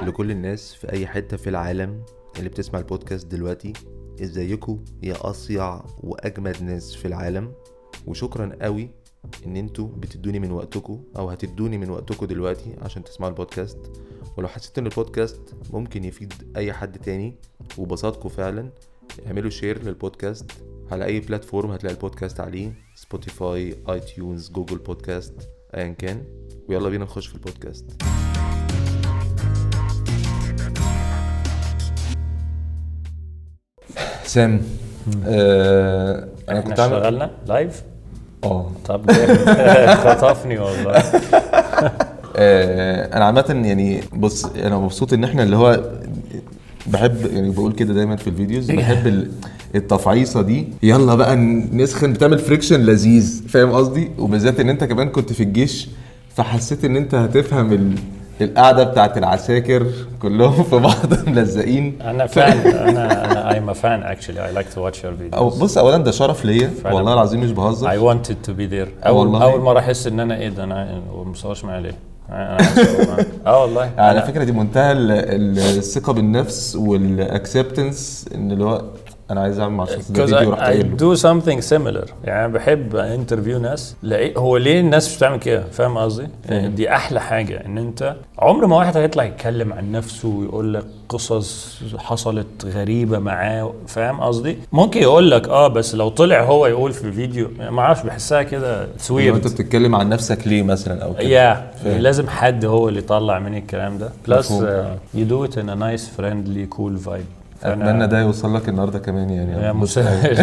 لكل الناس في اي حتة في العالم اللي بتسمع البودكاست دلوقتي ازيكم يا اصيع واجمد ناس في العالم وشكرا قوي ان انتوا بتدوني من وقتكم او هتدوني من وقتكم دلوقتي عشان تسمعوا البودكاست ولو حسيت ان البودكاست ممكن يفيد اي حد تاني وبساطكم فعلا اعملوا شير للبودكاست على اي بلاتفورم هتلاقي البودكاست عليه سبوتيفاي اي تيونز جوجل بودكاست ايا كان ويلا بينا نخش في البودكاست سام آه انا احنا كنت عامل اشتغلنا لايف اه طب جامد. خطفني والله آه، انا عامه يعني بص انا مبسوط ان احنا اللي هو بحب يعني بقول كده دايما في الفيديوز بحب ال- التفعيصه دي يلا بقى نسخن بتعمل فريكشن لذيذ فاهم قصدي وبالذات ان انت كمان كنت في الجيش فحسيت ان انت هتفهم ال... القعده بتاعت العساكر كلهم في بعض ملزقين انا فان انا انا I'm a fan actually I like to watch your أو videos بص اولا ده شرف ليا فعلا. والله العظيم مش بهزر I wanted to be there اول والله. اول مره احس ان انا ايه ده انا هو ما بيصورش معايا ليه؟ انا عايز أصور معاه. اه والله على أنا- فكره دي منتهى ال- ال- الثقه بالنفس والاكسبتنس ان اللي هو انا عايز اعمل مع الشخص ده Because فيديو I, رحت I قايل له do something similar يعني أنا بحب انترفيو ناس لاقي هو ليه الناس مش بتعمل كده فاهم قصدي؟ فاهم. دي احلى حاجه ان انت عمر ما واحد هيطلع يتكلم عن نفسه ويقول لك قصص حصلت غريبه معاه فاهم قصدي؟ ممكن يقول لك اه بس لو طلع هو يقول في فيديو ما اعرفش بحسها كده لو انت سويرد بتتكلم عن نفسك ليه مثلا او كده يا فاهم. لازم حد هو اللي يطلع مني الكلام ده بلس مفهوم. يو دو ات ان ا نايس فريندلي كول فايب اتمنى ده يوصل لك النهارده كمان يعني يا بص- مسهل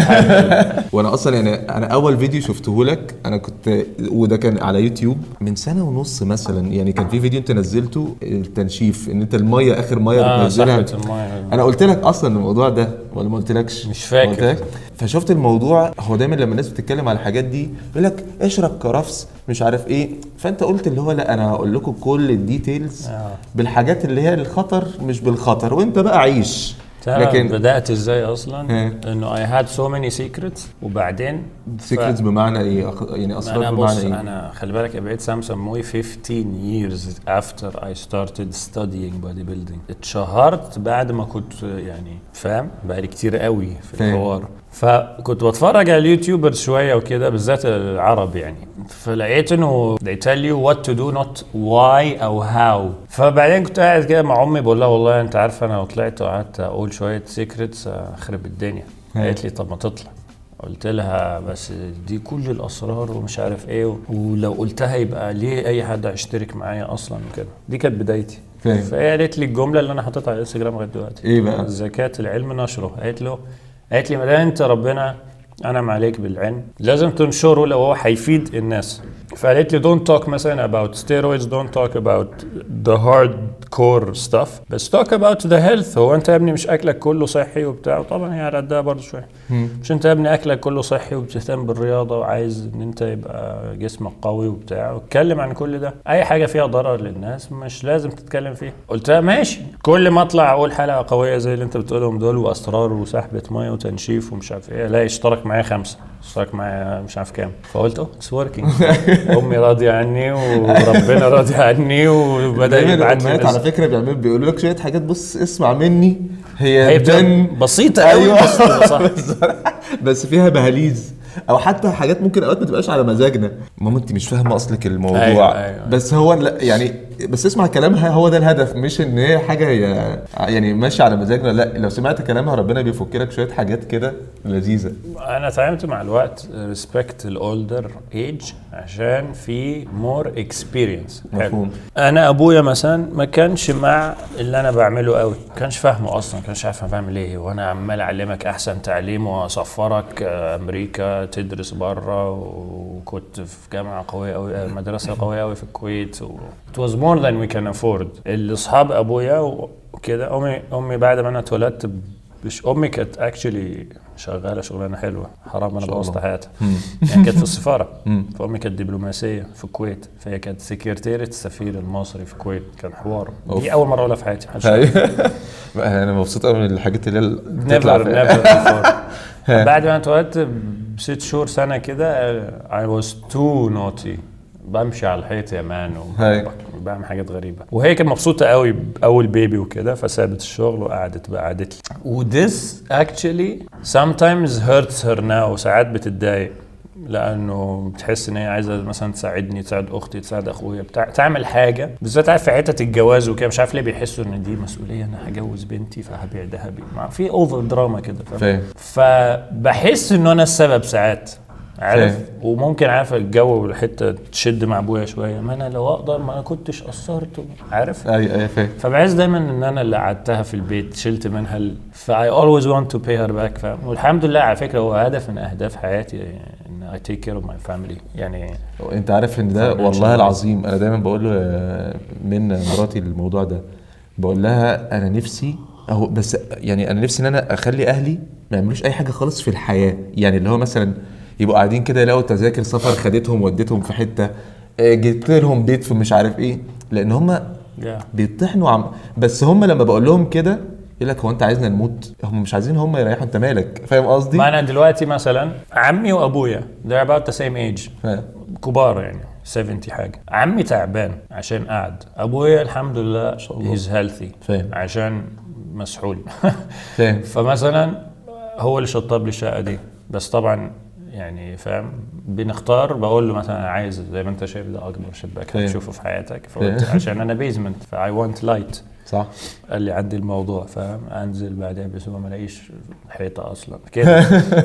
وانا اصلا يعني انا اول فيديو شفته لك انا كنت وده كان على يوتيوب من سنه ونص مثلا يعني كان في فيديو انت نزلته التنشيف ان انت الميه اخر ميه اه بتنزلها صحبة المايه انا قلت لك اصلا الموضوع ده ولا ما قلتلكش مش فاكر. قلت لك فشفت الموضوع هو دايما لما الناس بتتكلم على الحاجات دي يقول لك اشرب كرفس مش عارف ايه فانت قلت اللي هو لا انا هقول لكم كل الديتيلز آه. بالحاجات اللي هي الخطر مش بالخطر وانت بقى عيش تعرف لكن بدات ازاي اصلا إيه. انه اي هاد سو ماني سيكريتس وبعدين ف- سيكريتس بمعنى ايه أخ- يعني انا اسرار بص بمعنى ايه انا خلي بالك بقيت سامسون موي 15 years after I started studying bodybuilding اتشهرت بعد ما كنت يعني فاهم بقالي كتير قوي في فاهم. الحوار فكنت بتفرج على اليوتيوبرز شويه وكده بالذات العرب يعني فلقيت انه they tell you what to do not why او how فبعدين كنت قاعد كده مع امي بقول لها والله انت عارفه انا لو طلعت وقعدت اقول شويه سيكريتس اخرب الدنيا قالت لي طب ما تطلع قلت لها بس دي كل الاسرار ومش عارف ايه و- ولو قلتها يبقى ليه اي حد هيشترك معايا اصلا وكده دي كانت بدايتي فاهم. فهي قالت لي الجمله اللي انا حاططها على الانستجرام لغايه دلوقتي ايه بقى؟ زكاه العلم نشره قالت له قالت لي ما دام انت ربنا انعم عليك بالعلم لازم تنشره لو هو هيفيد الناس فقالت لي don't talk مثلا about steroids don't talk about the hardcore stuff بس talk about the health هو انت يا ابني مش اكلك كله صحي وبتاع وطبعا هي على قدها برضه شويه مش انت يا ابني اكلك كله صحي وبتهتم بالرياضه وعايز ان انت يبقى جسمك قوي وبتاع واتكلم عن كل ده اي حاجه فيها ضرر للناس مش لازم تتكلم فيها قلت لها ماشي كل ما اطلع اقول حلقه قويه زي اللي انت بتقولهم دول واسرار وسحبه ميه وتنشيف ومش عارف ايه الاقي اشترك معايا خمسه اشترك معايا مش عارف كام فقلت اه اتس وركينج امي راضيه عني وربنا راضي عني وبدا دايما يبعت الامهات لي على فكره بيعملوا بيقولوا لك شويه حاجات بص اسمع مني هي, هي بتبقى بتبان بسيطه قوي ايوه بس بتبقى صح بس فيها بهاليز او حتى حاجات ممكن اوقات ما تبقاش على مزاجنا ماما انت مش فاهمه اصلك الموضوع أيوة، أيوة. بس هو لا يعني بس اسمع كلامها هو ده الهدف مش ان هي حاجه هي يعني ماشيه على مزاجنا لا لو سمعت كلامها ربنا بيفك لك شويه حاجات كده لذيذه انا اتعلمت مع الوقت ريسبكت الاولدر ايج عشان في مور اكسبيرينس مفهوم. انا ابويا مثلا ما كانش مع اللي انا بعمله قوي ما كانش فاهمه اصلا ما كانش عارف انا بعمل ايه وانا عمال اعلمك احسن تعليم واسفرك آه، امريكا تدرس بره وكنت في جامعه قويه قوي آه، مدرسه قويه قوي في الكويت و... it was more than we can afford اللي اصحاب ابويا وكده امي امي بعد ما انا اتولدت مش امي كانت اكشلي شغاله شغلانه حلوه حرام انا شاء بوظت الله. حياتها يعني كانت في السفاره فامي كانت دبلوماسيه في الكويت فهي كانت سكرتيره السفير المصري في الكويت كان حوار أوف. دي اول مره اقولها في حياتي محدش عارف. ايوه انا مبسوط قوي من الحاجات اللي هي بتطلع نيفر في- نيفر before. بعد ما اتولدت بست شهور سنه كده I was too naughty بمشي على الحيط يا مان هاي. وبعمل حاجات غريبه وهي كانت مبسوطه قوي باول بيبي وكده فسابت الشغل وقعدت بقى قعدت لي وذس اكشلي sometimes hurts her now ساعات بتتضايق لانه بتحس ان هي عايزه مثلا تساعدني تساعد اختي تساعد اخويا بتاع تعمل حاجه بالذات عارف في حته الجواز وكده مش عارف ليه بيحسوا ان دي مسؤوليه انا هجوز بنتي فهبيع ذهبي ما في اوفر دراما كده فاهم فاهم فبحس انه انا السبب ساعات عارف فاهم. وممكن عارف الجو والحته تشد مع ابويا شويه ما انا لو اقدر ما انا كنتش قصرت عارف اي اي فاهم فبحس دايما ان انا اللي قعدتها في البيت شلت منها ال... فاي اولويز ونت تو باي هير باك فاهم والحمد لله على فكره هو هدف من اهداف حياتي ان اي تيك كير اوف ماي فاميلي يعني انت عارف ان ده Financial والله wise. العظيم انا دايما بقول له آه، من مراتي الموضوع ده بقول لها انا نفسي اهو بس يعني انا نفسي ان انا اخلي اهلي ما يعملوش اي حاجه خالص في الحياه يعني اللي هو مثلا يبقوا قاعدين كده يلاقوا تذاكر سفر خدتهم وديتهم في حته آه، جبت لهم بيت في مش عارف ايه لان هم yeah. بيطحنوا عم بس هم لما بقول لهم كده يقول لك هو انت عايزنا نموت هم مش عايزين هم يريحوا انت مالك فاهم قصدي؟ ما انا دلوقتي مثلا عمي وابويا they're about the same age فاهم. كبار يعني 70 حاجه عمي تعبان عشان قاعد ابويا الحمد لله الله. هيز هيلثي فاهم. عشان مسحول فاهم فمثلا هو اللي شطب لي الشقه دي بس طبعا يعني فاهم بنختار بقول له مثلا أنا عايز زي ما انت شايف ده اكبر شباك فاهم. هتشوفه في حياتك فقلت عشان انا بيزمنت فاي ونت لايت صح قال لي عندي الموضوع فاهم انزل بعدها باسبوع ما الاقيش حيطه اصلا كده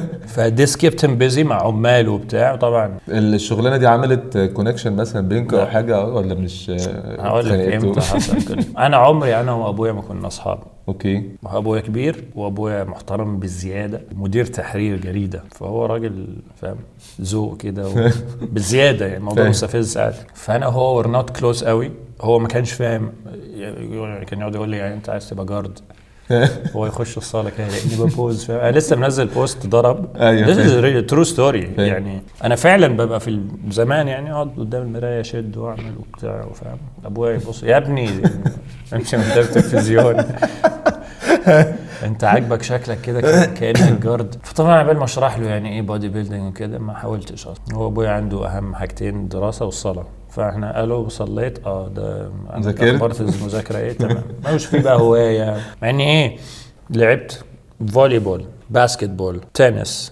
فديس كيبت هيم بيزي مع عمال وبتاع وطبعا الشغلانه دي عملت كونكشن مثلا بينكم او لا. حاجه ولا مش هقول لك اتخانقتوا؟ امتى حصل كده. انا عمري انا وابويا ما كنا اصحاب اوكي ابويا كبير وابويا محترم بالزياده مدير تحرير جريده فهو راجل فاهم ذوق كده و... بالزياده يعني الموضوع فاهم. مستفز ساعات فانا وهو ور نوت كلوز قوي هو ما كانش فاهم يعني كان يقعد يقول لي يعني انت عايز تبقى جارد هو يخش الصاله كده يلاقيني ببوز فاهم انا لسه منزل بوست ضرب أيوة، This is فاهم. a true story فاهم. يعني انا فعلا ببقى في زمان يعني اقعد قدام المرايه اشد واعمل وبتاع وفاهم ابويا يبص يا ابني امشي من قدام التلفزيون انت عاجبك شكلك كده كأن- كانك جارد فطبعا عبال ما اشرح له يعني ايه بودي بيلدينج وكده ما حاولتش اصلا هو ابويا عنده اهم حاجتين الدراسه والصلاه فاحنا قالوا صليت اه ده انا ذاكرت؟ اخبرت المذاكره ايه تمام مش في بقى هوايه مع اني ايه لعبت فولي بول باسكت بول تنس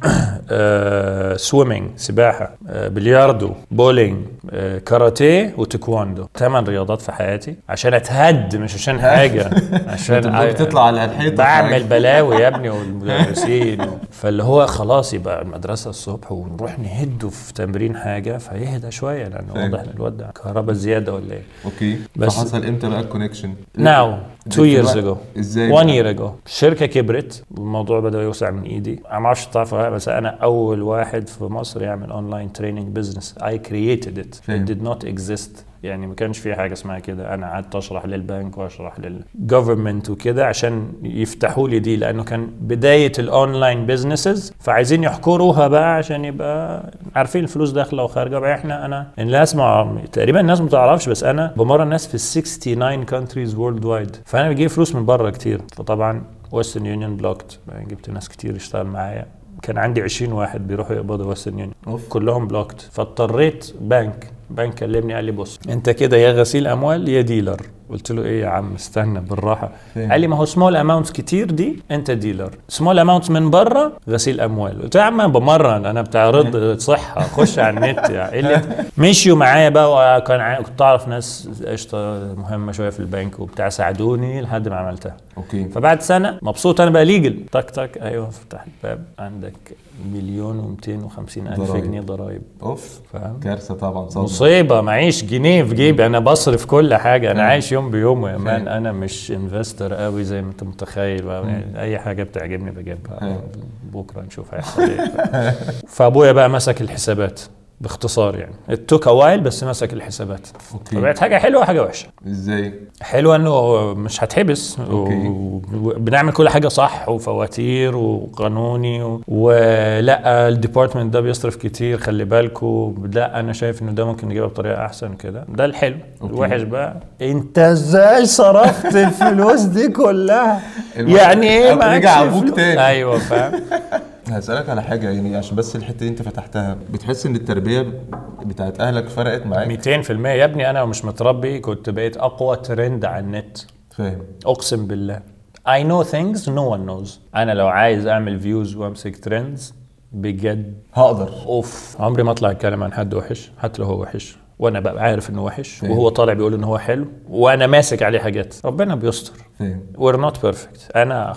آه، سويمنج سباحه آه، بلياردو بولينج آه، كاراتيه وتايكواندو ثمان رياضات في حياتي عشان اتهد مش عشان حاجه عشان بتفضل بتطلع على الحيطه بعمل بلاوي يا ابني والمدرسين و... فاللي هو خلاص يبقى المدرسه الصبح ونروح نهده في تمرين حاجه فيهدى شويه لانه فاهم. واضح ان الواد ده كهرباء زياده ولا ايه اوكي بس- فحصل امتى بقى الكونكشن؟ Now, two في years الوقت- ago. ازاي One بقى؟ year ago. الشركة كبرت والموضوع بدأ يوسع من ايدي. انا ما اعرفش تعرف ولا لا، بس انا اول واحد في مصر يعمل اونلاين تريننج بزنس. I created it. فاهم. It did not exist. يعني ما كانش في حاجة اسمها كده. انا قعدت اشرح للبنك واشرح للجفرمنت وكده عشان يفتحوا لي دي لانه كان بداية الاونلاين بزنسز فعايزين يحكروها بقى عشان يبقى عارفين الفلوس داخلة وخارجة بقى احنا انا الناس ما تقريبا الناس ما تعرفش بس انا بمرن ناس في 69 countries worldwide فانا بجيب فلوس من بره كتير فطبعا ويسترن يونيون بلوكت جبت ناس كتير يشتغل معايا كان عندي 20 واحد بيروحوا يقبضوا ويسترن يونيون أوف. كلهم بلوكت فاضطريت بنك بنك كلمني قال لي بص انت كده يا غسيل اموال يا ديلر قلت له ايه يا عم استنى بالراحه فاهم. قال لي ما هو سمول اماونتس كتير دي انت ديلر سمول اماونتس من بره غسيل اموال قلت له يا عم انا بمرن انا بتاع رد صحه خش على النت يعني إيه اللي مشيوا معايا بقى وكان ع- كنت اعرف ناس قشطه مهمه شويه في البنك وبتاع ساعدوني لحد ما عملتها اوكي فبعد سنه مبسوط انا بقى ليجل تك تك ايوه فتح الباب عندك مليون و250 الف ضرايب. جنيه ضرايب اوف فاهم كارثه طبعا صدمه مصيبه معيش جنيه في جيبي انا بصرف كل حاجه انا فاهم. عايش يوم بيومه يا مان فاهم. انا مش انفستر قوي زي ما انت متخيل بقى. يعني اي حاجه بتعجبني بجيبها فاهم. بكره نشوف هيحصل ايه فابويا بقى مسك الحسابات باختصار يعني التوك وايل بس مسك الحسابات اوكي فبقت حاجه حلوه وحاجه وحشه ازاي؟ حلوه انه مش هتحبس أوكي. وبنعمل كل حاجه صح وفواتير وقانوني و... ولا الديبارتمنت ده بيصرف كتير خلي بالكم لا انا شايف انه ده ممكن نجيبها بطريقه احسن كده ده الحلو أوكي. الوحش بقى انت ازاي صرفت الفلوس دي كلها الم- يعني ايه أو معكش رجع أبوك فلوس؟ تاني. ايوه فاهم هسألك على حاجة يعني عشان بس الحتة دي أنت فتحتها بتحس إن التربية بتاعت اهلك فرقت معاك 200% يا ابني انا مش متربي كنت بقيت اقوى ترند على النت فاهم اقسم بالله I know things no one knows انا لو عايز اعمل فيوز وامسك ترندز بجد هقدر اوف عمري ما اطلع اتكلم عن حد وحش حتى لو هو وحش وانا ببقى عارف انه وحش فاهم. وهو طالع بيقول ان هو حلو وانا ماسك عليه حاجات ربنا بيستر فاهم we're not perfect انا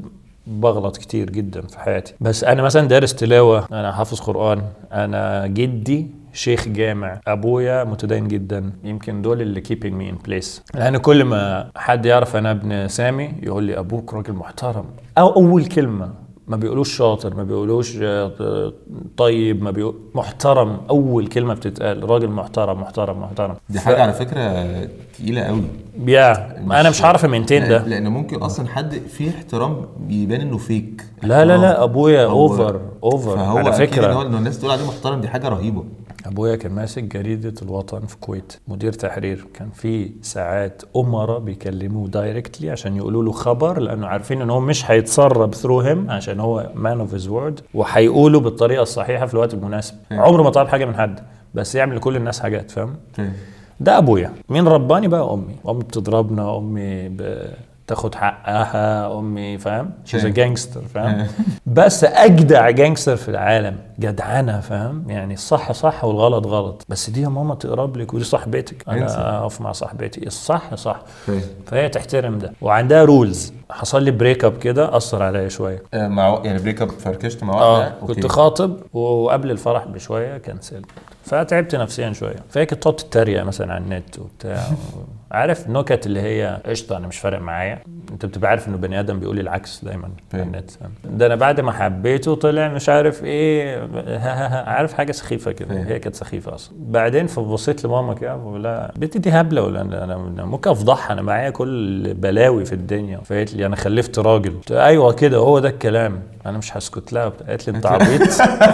بغلط كتير جدا في حياتي بس انا مثلا دارس تلاوه انا حافظ قران انا جدي شيخ جامع ابويا متدين جدا يمكن دول اللي keeping me in place لان كل ما حد يعرف انا ابن سامي يقول لي ابوك راجل محترم او اول كلمه ما بيقولوش شاطر ما بيقولوش آه، طيب ما بيقول محترم اول كلمه بتتقال راجل محترم محترم محترم دي حاجه على فكره تقيله قوي يا انا مش هعرف امينتين ده لأن- لان ممكن اصلا حد فيه احترام يبان انه فيك لا لا لا احترام. ابويا هو- اوفر اوفر فهو على اكيد ان هو فكره إنه الناس تقول عليه محترم دي حاجه رهيبه ابويا كان ماسك جريده الوطن في الكويت مدير تحرير كان في ساعات امراء بيكلموه دايركتلي عشان يقولوا له خبر لانه عارفين ان هو مش هيتسرب ثرو هيم عشان هو مان اوف هيز وورد وهيقوله بالطريقه الصحيحه في الوقت المناسب فاهم. عمره ما طلب حاجه من حد بس يعمل لكل الناس حاجات فاهم فاهم ده ابويا مين رباني بقى امي امي بتضربنا امي بتاخد حقها امي فاهم شيز فاهم. جانجستر فاهم بس اجدع جانجستر في العالم جدعنه فاهم يعني الصح صح والغلط غلط بس دي يا ماما تقرب لك ودي صاحبتك انسى. انا اقف مع صاحبتي الصح صح فاهم فهي تحترم ده وعندها رولز حصل لي بريك اب كده اثر عليا شويه آه، مع يعني بريك اب فركشت مع اه واحده كنت خاطب وقبل الفرح بشويه كنسلت فتعبت نفسيا شويه فهي كانت تقعد تتريق مثلا على النت وبتاع عارف النكت اللي هي قشطه انا مش فارق معايا انت بتبقى عارف انه بني ادم بيقول العكس دايما على فاهم. النت فاهم؟ ده انا بعد ما حبيته طلع مش عارف ايه عارف حاجه سخيفه كده فاهم. هي كانت سخيفه اصلا بعدين فبصيت لماما كده بقول لها بنتي دي هبله ولا انا أنا- أنا ممكن افضحها انا معايا كل بلاوي في الدنيا فقالت لي انا خلفت راجل قلت لها ايوه كده هو ده الكلام انا مش هسكت لها قالت لي انت عبيط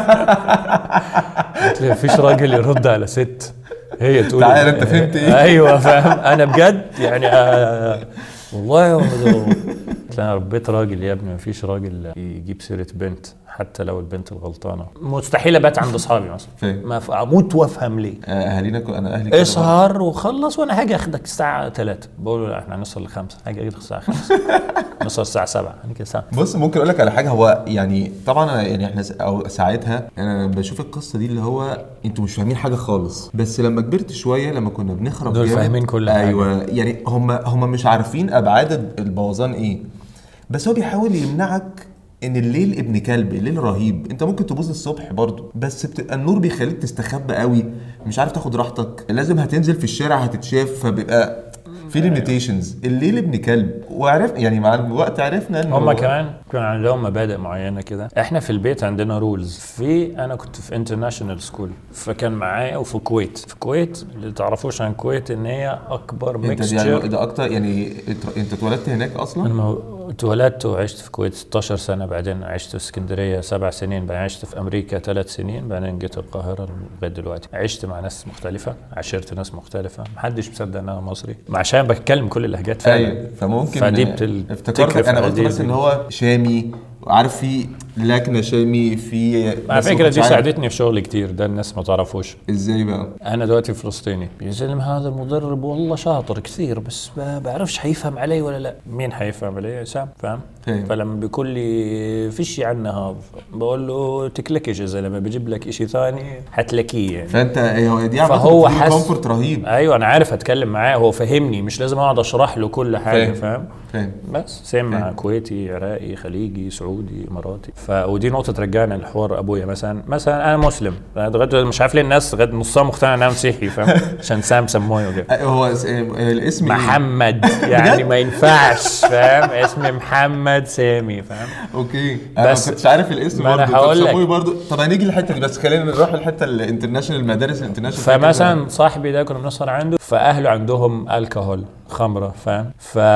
قالت لي مفيش راجل يرد على ست هي تقول تعالى انت فهمت ايه؟ ايوه فاهم انا بجد يعني آه والله يا ولد قلت لها انا ربيت راجل يا ابني مفيش راجل يجيب سيره بنت حتى لو البنت الغلطانه مستحيل ابات عند اصحابي مثلا فاهم. ما ف- اموت وافهم ليه آه، اهالينا كو- انا اهلي كده اسهر وخلص وانا هاجي اخدك الساعه 3 بقول له لا احنا هنوصل لخمسة هاجي اخدك الساعه 5 نوصل الساعه 7 هنيجي الساعه بص ممكن اقول لك على حاجه هو يعني طبعا أنا- يعني احنا س- او ساعتها انا بشوف القصه دي اللي هو انتوا مش فاهمين حاجه خالص بس لما كبرت شويه لما كنا بنخرب دول جامد- فاهمين كل حاجة. ايوه يعني هم هم مش عارفين ابعاد البوظان ايه بس هو بيحاول يمنعك ان الليل ابن كلب الليل رهيب انت ممكن تبوظ الصبح برضو بس بتبقى النور بيخليك تستخبى قوي مش عارف تاخد راحتك لازم هتنزل في الشارع هتتشاف فبيبقى في ليميتيشنز الليل ابن كلب وعرف يعني مع الوقت عرفنا ان هم كمان كان عندهم مبادئ معينه كده احنا في البيت عندنا رولز في انا كنت في انترناشونال سكول فكان معايا وفي الكويت في الكويت اللي تعرفوش عن الكويت ان هي اكبر انت دي ميكستشر يعني ده اكتر يعني انت- انت اتولدت هناك اصلا انا مو- اتولدت وعشت في الكويت 16 سنه بعدين عشت في اسكندريه سبع سنين بعدين عشت في امريكا ثلاث سنين بعدين جيت القاهره لغايه دلوقتي عشت مع ناس مختلفه عشرت ناس مختلفه محدش مصدق ان انا مصري عشان بتكلم كل اللهجات فعلا ايوه فممكن فدي بتل... افتكرت تكرف انا قلت القضية بس دي. ان هو شامي عارف في لكنه شامي في على بس ما فكره كنتش دي عارف. ساعدتني في شغل كتير ده الناس ما تعرفوش ازاي بقى انا دلوقتي فلسطيني يا زلمه هذا المدرب والله شاطر كثير بس ما بعرفش حيفهم علي ولا لا مين حيفهم علي سام فاهم فاهم. فلما بيقول لي فيش عنا هذا بقول له تكلكش يا زلمه بجيب لك شيء ثاني حتلاقيه يعني. فانت هو دي فهو حس كومفورت رهيب ايوه انا عارف اتكلم معاه هو فهمني مش لازم اقعد اشرح له كل حاجه فاهم. فاهم فاهم بس سيم مع فاهم. كويتي عراقي خليجي سعودي اماراتي ف ودي نقطه ترجعنا لحوار ابويا مثلا مثلا انا مسلم أنا لغايه مش عارف ليه الناس لغايه نصها مقتنع ان انا مسيحي فاهم عشان سام سموه وكده آه، هو اس- آه، الاسم إيه؟ محمد يعني ما ينفعش فاهم اسمي محمد سامي فاهم اوكي انا بس- ما كنتش عارف الاسم ما أنا برضه. طب هقول لك. سموه برضه طب هنيجي للحته دي بس خلينا نروح الحته الانترناشونال المدارس الانترناشونال فمثلا صاحبي ده كنا بنسهر عنده فاهله عندهم الكحول خمره فاهم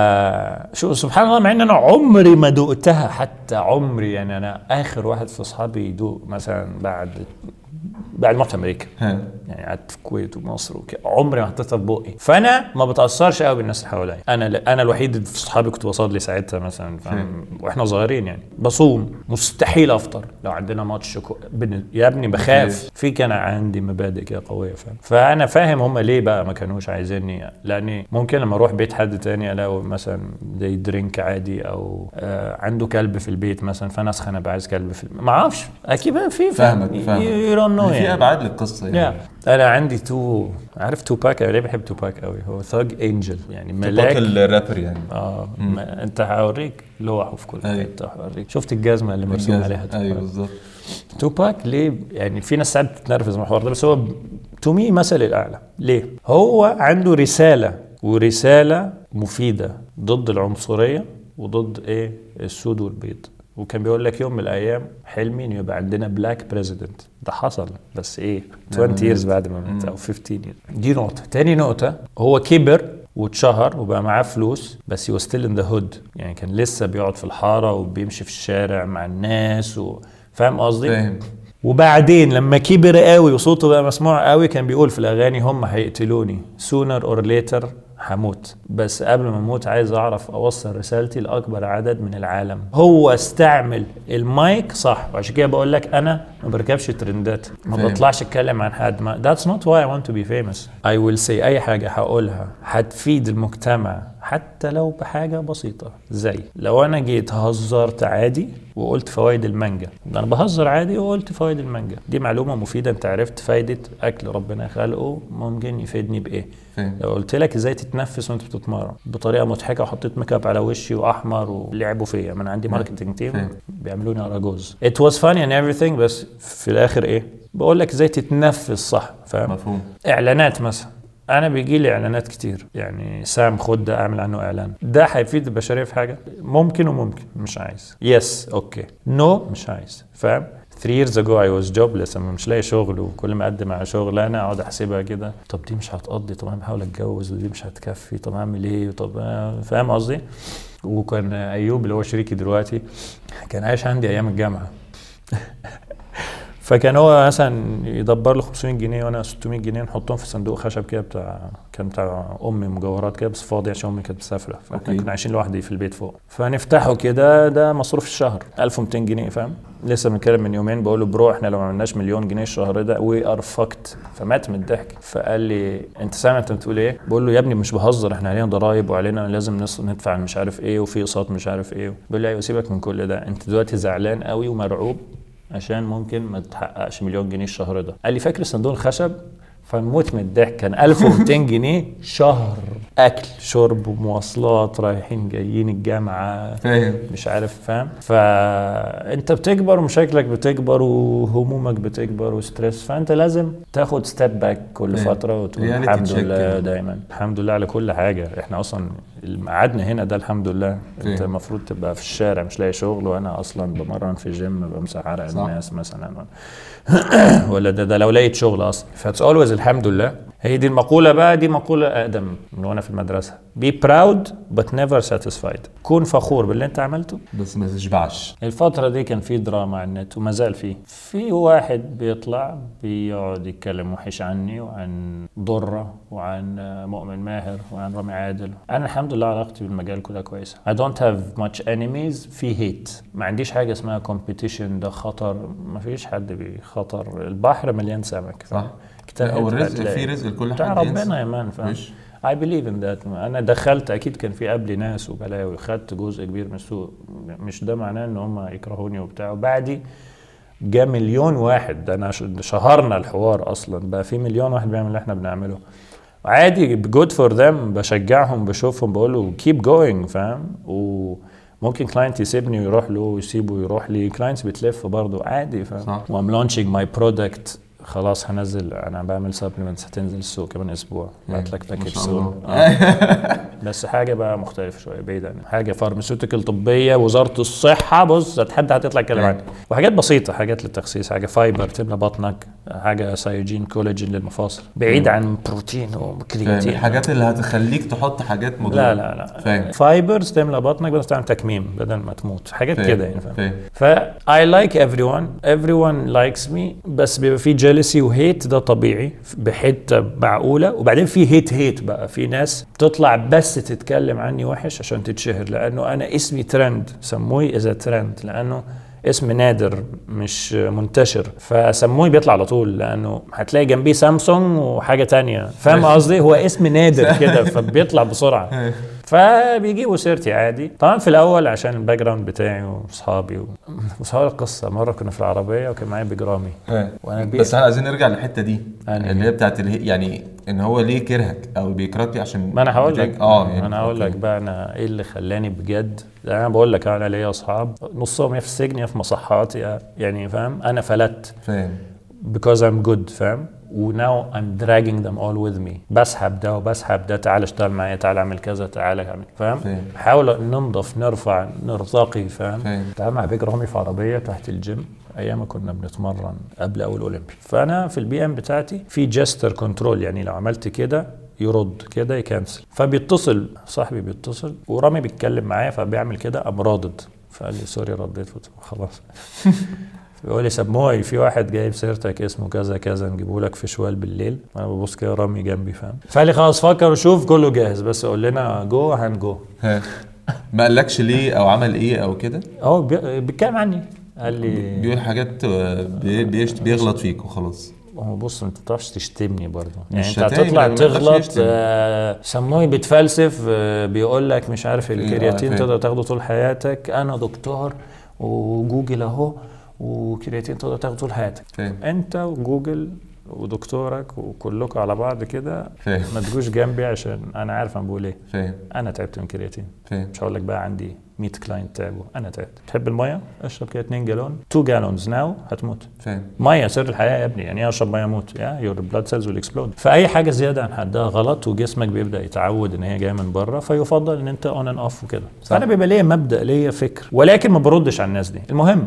فشو سبحان الله مع ان انا عمري ما دقتها حتى عمري يعني انا اخر واحد في اصحابي يدوق مثلا بعد بعد ما رحت امريكا ها يعني قعدت في الكويت ومصر وكده عمري ما حطيتها في بقي فانا ما بتاثرش قوي بالناس اللي حواليا انا انا الوحيد في صحابي كنت بصلي ساعتها مثلا فاهم واحنا صغيرين يعني بصوم مستحيل افطر لو عندنا ماتش كو... بن... يا ابني بخاف في كان عندي مبادئ كده قويه فاهم فانا فاهم هم ليه بقى ما كانوش عايزيني لاني ممكن لما اروح بيت حد تاني الاقي مثلا زي درينك عادي او آه عنده كلب في البيت مثلا فانا اسخن ابقى عايز كلب في البيت ما اعرفش اكيد بقى في فاهمك فاهمك يو دونت نو في يعني ابعاد للقصه يعني yeah. انا عندي تو عارف توباك انا ليه بحب توباك قوي هو ثاج انجل يعني توباك ملاك الرابر يعني اه ما انت هوريك لوحه في كل أيوة. حته هوريك شفت الجزمه اللي مرسوم عليها ايوه توباك بالظبط توباك ليه يعني في ناس ساعات بتتنرفز من الحوار ده بس هو تو مي مثل الاعلى ليه هو عنده رساله ورساله مفيده ضد العنصريه وضد ايه السود والبيض وكان بيقول لك يوم من الايام حلمي انه يبقى عندنا بلاك بريزيدنت ده حصل بس ايه 20 years بعد ما مات او 15 years دي نقطه تاني نقطه هو كبر واتشهر وبقى معاه فلوس بس هو ستيل ان ذا هود يعني كان لسه بيقعد في الحاره وبيمشي في الشارع مع الناس و... فاهم قصدي؟ فاهم وبعدين لما كبر قوي وصوته بقى مسموع قوي كان بيقول في الاغاني هم هيقتلوني sooner or later هموت بس قبل ما اموت عايز اعرف اوصل رسالتي لاكبر عدد من العالم هو استعمل المايك صح وعشان كده بقول لك انا ما بركبش ترندات ما فاهم. بطلعش اتكلم عن حد ما that's not why I want to be famous I will say اي حاجه هقولها هتفيد المجتمع حتى لو بحاجه بسيطه زي لو انا جيت هزرت عادي وقلت فوائد المانجا انا بهزر عادي وقلت فوائد المانجا دي معلومه مفيده انت عرفت فايده اكل ربنا خلقه ممكن يفيدني بايه فاهم لو قلت لك ازاي تتنفس وانت بتتمرن بطريقه مضحكه وحطيت ميك اب على وشي واحمر ولعبوا فيا ما انا عندي ماركتنج تيم فاهم. بيعملوني اراجوز ات واز فاني اند everything بس في الاخر ايه بقول لك ازاي تتنفس صح فاهم مفهوم اعلانات مثلا انا بيجي لي اعلانات كتير يعني سام خد ده اعمل عنه اعلان ده هيفيد البشريه في حاجه ممكن وممكن مش عايز يس اوكي نو مش عايز فاهم 3 years ago I was jobless اما مش لاقي شغل وكل ما اقدم على شغل انا اقعد احسبها كده طب دي مش هتقضي طب انا بحاول اتجوز ودي مش هتكفي طب اعمل ايه طب آه، فاهم قصدي وكان ايوب اللي هو شريكي دلوقتي كان عايش عندي ايام الجامعه فكان هو مثلا يدبر له 500 جنيه وانا 600 جنيه نحطهم في صندوق خشب كده بتاع كان بتاع امي مجوهرات كده بس فاضي عشان امي كانت مسافره فاحنا أوكي. كنا عايشين لوحدي في البيت فوق فنفتحه كده ده مصروف الشهر 1200 جنيه فاهم لسه بنتكلم من يومين بقول له برو احنا لو ما عملناش مليون جنيه الشهر ده وي ار فكت فمات من الضحك فقال لي انت سامع انت بتقول ايه؟ بقول له يا ابني مش بهزر احنا علينا ضرايب وعلينا لازم نص- ندفع مش عارف ايه وفي اقساط مش عارف ايه بيقول لي ايوه سيبك من كل ده انت دلوقتي زعلان قوي ومرعوب عشان ممكن ما تحققش مليون جنيه الشهر ده قال لي فاكر صندوق الخشب فموت من الضحك كان 1200 جنيه شهر اكل شرب ومواصلات رايحين جايين الجامعه فاهم مش عارف فاهم فانت بتكبر ومشاكلك بتكبر وهمومك بتكبر وستريس فانت لازم تاخد ستيب باك كل فاهم. فتره وتقول Reality الحمد check لله كده. دايما الحمد لله على كل حاجه احنا اصلا قعدنا هنا ده الحمد لله انت فاهم. المفروض تبقى في الشارع مش لاقي شغل وانا اصلا بمرن في جيم بمسح عرق صح. الناس مثلا ولا ده, ده لو لقيت شغل اصلا فاتس اولويز الحمد لله هي دي المقوله بقى دي مقوله اقدم من وانا في المدرسه be proud but never satisfied كون فخور باللي انت عملته بس ما تشبعش الفترة دي كان في دراما على النت وما زال فيه في واحد بيطلع بيقعد يتكلم وحش عني وعن ضرة وعن مؤمن ماهر وعن رامي عادل أنا الحمد لله علاقتي بالمجال كلها كويسة I don't have much enemies في هيت ما عنديش حاجة اسمها competition ده خطر ما فيش حد بخطر البحر مليان سمك صح كتاب لا، والرزق هتلاقي. في رزق لكل بتاع حد ينسى. ربنا يا مان فاهم مش I believe in that انا دخلت اكيد كان في قبلي ناس وبلاوي خدت جزء كبير من السوق مش ده معناه ان هم يكرهوني وبتاع وبعدي جا مليون واحد ده انا ش- شهرنا الحوار اصلا بقى في مليون واحد بيعمل اللي احنا بنعمله عادي جود فور ذم بشجعهم بشوفهم بقول له كيب جوينج فاهم وممكن كلاينت يسيبني ويروح له ويسيبه ويروح لي كلاينتس بتلف برضه عادي فاهم صح. وام لانشينج ماي برودكت خلاص هنزل انا بعمل سبلمنتس هتنزل السوق كمان اسبوع بعت لك ما باكج شاء سوق الله. آه. بس حاجه بقى مختلفه شويه بعيد عن حاجه فارماسيوتيكال طبيه وزاره الصحه بص حد هتطلع يتكلم أيوة. عنها وحاجات بسيطه حاجات للتخسيس حاجه فايبر تملى بطنك حاجه سايوجين كولاجين للمفاصل بعيد عن بروتين فاهم وكرياتين الحاجات اللي هتخليك تحط حاجات مضره لا لا لا فاهم فايبرز تملى بطنك بس تعمل تكميم بدل ما تموت حاجات فاهم. كده يعني فاهم فاهم ف I like everyone everyone likes me بس بيبقى في jealousy وهيت ده طبيعي بحته معقوله وبعدين في هيت هيت بقى في ناس بتطلع بس تتكلم عني وحش عشان تتشهر لانه انا اسمي ترند سموي اذا ترند لانه اسم نادر مش منتشر فسموه بيطلع على طول لانه هتلاقي جنبيه سامسونج وحاجه تانية فاهم قصدي هو اسم نادر كده فبيطلع بسرعه فبيجيبوا سيرتي عادي طبعا في الاول عشان الباك جراوند بتاعي واصحابي و... بس هقول لك قصه مره كنا في العربيه وكان معايا بيج رامي ها. وانا بي... بس احنا عايزين نرجع للحته دي أنهي؟ اللي هي بتاعت اللي يعني ان هو ليه كرهك او بيكرهك ليه عشان ما انا هقول لك بتاعك- اه يعني انا هقول لك أوكي. بقى انا ايه اللي خلاني بجد لأن انا بقول لك انا ليا اصحاب نصهم يا في السجن يا في مصحات يا يعني فاهم انا فلت فاهم because I'm good فاهم وناو I'm dragging them all with me بسحب ده وبسحب ده تعال اشتغل معايا تعال اعمل كذا تعال اعمل فاهم فاهم. حاول ننضف نرفع نرتقي فاهم فاهم. تعال مع بيج رامي في عربيه تحت الجيم ايام ما كنا بنتمرن قبل اول اولمبي فانا في البي ام بتاعتي في جستر كنترول يعني لو عملت كده يرد كده يكنسل فبيتصل صاحبي بيتصل ورامي بيتكلم معايا فبيعمل كده قام رادد فقال لي سوري رديت قلت له خلاص بيقول لي سموي في واحد جايب سيرتك اسمه كذا كذا نجيبه لك في شوال بالليل وانا ببص كده رامي جنبي فاهم فقال لي خلاص فكر وشوف كله جاهز بس قول لنا جو هنجو ها. ما قالكش ليه او عمل ايه او كده هو بي- بيتكلم عني قال لي بيقول حاجات آه، بي- بيشت- بيغلط فيك وخلاص هو بص انت ما تعرفش تشتمني برضه يعني مش انت شتايم، هتطلع يعني ما يقدرش تغلط يشتم. آه سموي بيتفلسف آه بيقول لك مش عارف الكرياتين فاهم. تقدر تاخده طول حياتك انا دكتور وجوجل اهو وكرياتين تقدر تاخده طول حياتك فاهم انت وجوجل ودكتورك وكلكم على بعض كده فاهم ما تجوش جنبي عشان انا عارف انا بقول ايه فاهم انا تعبت من كرياتين فاهم مش هقول لك بقى عندي 100 كلاينت تعبوا انا تعبت تحب الميه اشرب كده 2 جالون 2 جالونز ناو هتموت فاهم ميه سر الحياه يا ابني يعني ايه اشرب ميه اموت يا يور بلاد سيلز ويل اكسبلود فاي حاجه زياده عن حدها غلط وجسمك بيبدا يتعود ان هي جايه من بره فيفضل ان انت اون اند اوف وكده صح. فانا بيبقى ليا مبدا ليا فكر ولكن ما بردش على الناس دي المهم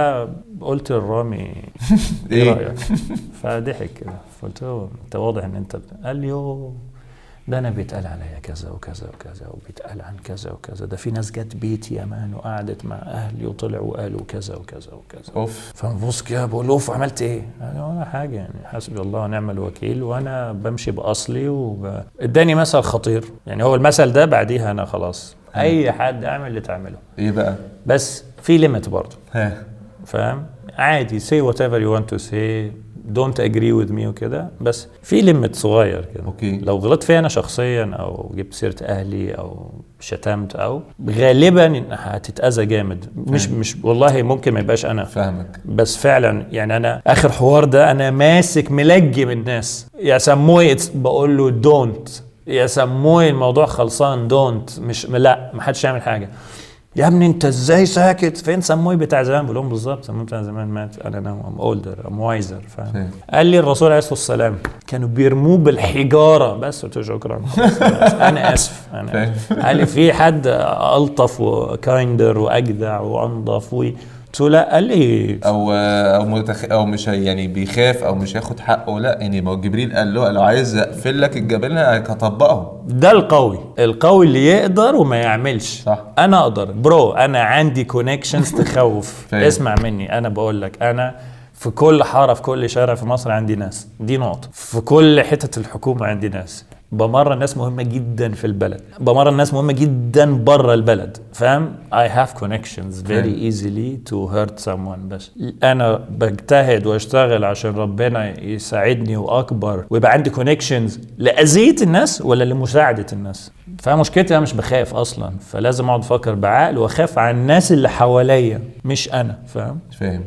فقلت لرامي ايه إيه؟ رايك فضحك كده فقلت له انت واضح ان انت بت... قال لي يوه ده انا بيتقال عليا كذا وكذا وكذا وبيتقال عن كذا وكذا ده في ناس جت بيتي يا مان وقعدت مع اهلي وطلعوا وقالوا كذا وكذا وكذا اوف فنبص كده بقول له اوف عملت ايه؟ قال لي ولا حاجه يعني حسبي الله ونعم الوكيل وانا بمشي باصلي وب... اداني مثل خطير يعني هو المثل ده بعديها انا خلاص اي حد اعمل اللي تعمله ايه بقى بس في ليميت برضه ها فاهم؟ عادي say whatever you want to say don't agree with me وكده بس في ليميت صغير كده اوكي لو غلطت فيا انا شخصيا او جبت سيره اهلي او شتمت او غالبا هتتاذى جامد مش مش والله ممكن ما يبقاش انا فاهمك بس فعلا يعني انا اخر حوار ده انا ماسك ملجم الناس يا سموي it's- بقول له دونت يا سموي الموضوع خلصان دونت مش لا ما حدش يعمل حاجه يا ابني انت ازاي ساكت فين سموي بتاع زمان بقول لهم بالظبط سموي بتاع زمان مات انا ناو ام اولدر ام وايزر فاهم فاهم. قال لي الرسول عليه الصلاه والسلام كانوا بيرموه بالحجاره بس قلت له شكرا خلاص، خلاص. انا اسف انا اسف قال لي في حد الطف وكايندر واجدع وانضف و قلت له لا قال لي او او متخ... او مش هي- يعني بيخاف او مش هياخد حقه لا يعني ما هو جبريل قال له لو عايز اقفل لك الجبل هطبقه ده القوي القوي اللي يقدر وما يعملش صح. انا اقدر برو انا عندي كونكشنز تخوف فاهم. اسمع مني انا بقول لك انا في كل حاره في كل شارع في مصر عندي ناس دي نقطه في كل حتة الحكومه عندي ناس بمرن ناس مهمة جدا في البلد بمرن ناس مهمة جدا بره البلد فاهم I have connections very فاهم. easily to hurt someone بس انا بجتهد واشتغل عشان ربنا يساعدني واكبر ويبقى عندي كونكشنز لاذيه الناس ولا لمساعده الناس فمشكلتي انا مش بخاف اصلا فلازم اقعد افكر بعقل واخاف على الناس اللي حواليا مش انا فاهم فاهم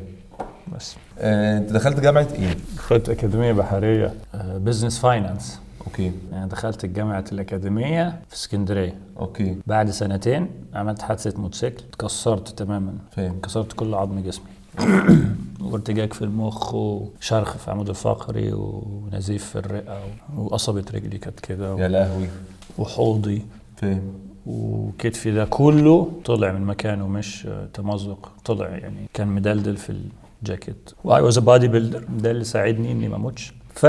بس آه، انت دخلت جامعه ايه دخلت اكاديميه بحريه بزنس فاينانس اوكي يعني دخلت الجامعه الاكاديميه في اسكندريه اوكي بعد سنتين عملت حادثه موتوسيكل اتكسرت تماما فاهم كسرت كل عظم جسمي وارتجاج في المخ وشرخ في العمود الفقري ونزيف في الرئه وقصبة رجلي كانت كده يا لهوي وحوضي فاهم وكتفي ده كله طلع من مكانه مش آه، تمزق طلع يعني كان مدلدل في جاكيت واي واز بادي بيلدر ده اللي ساعدني اني ما اموتش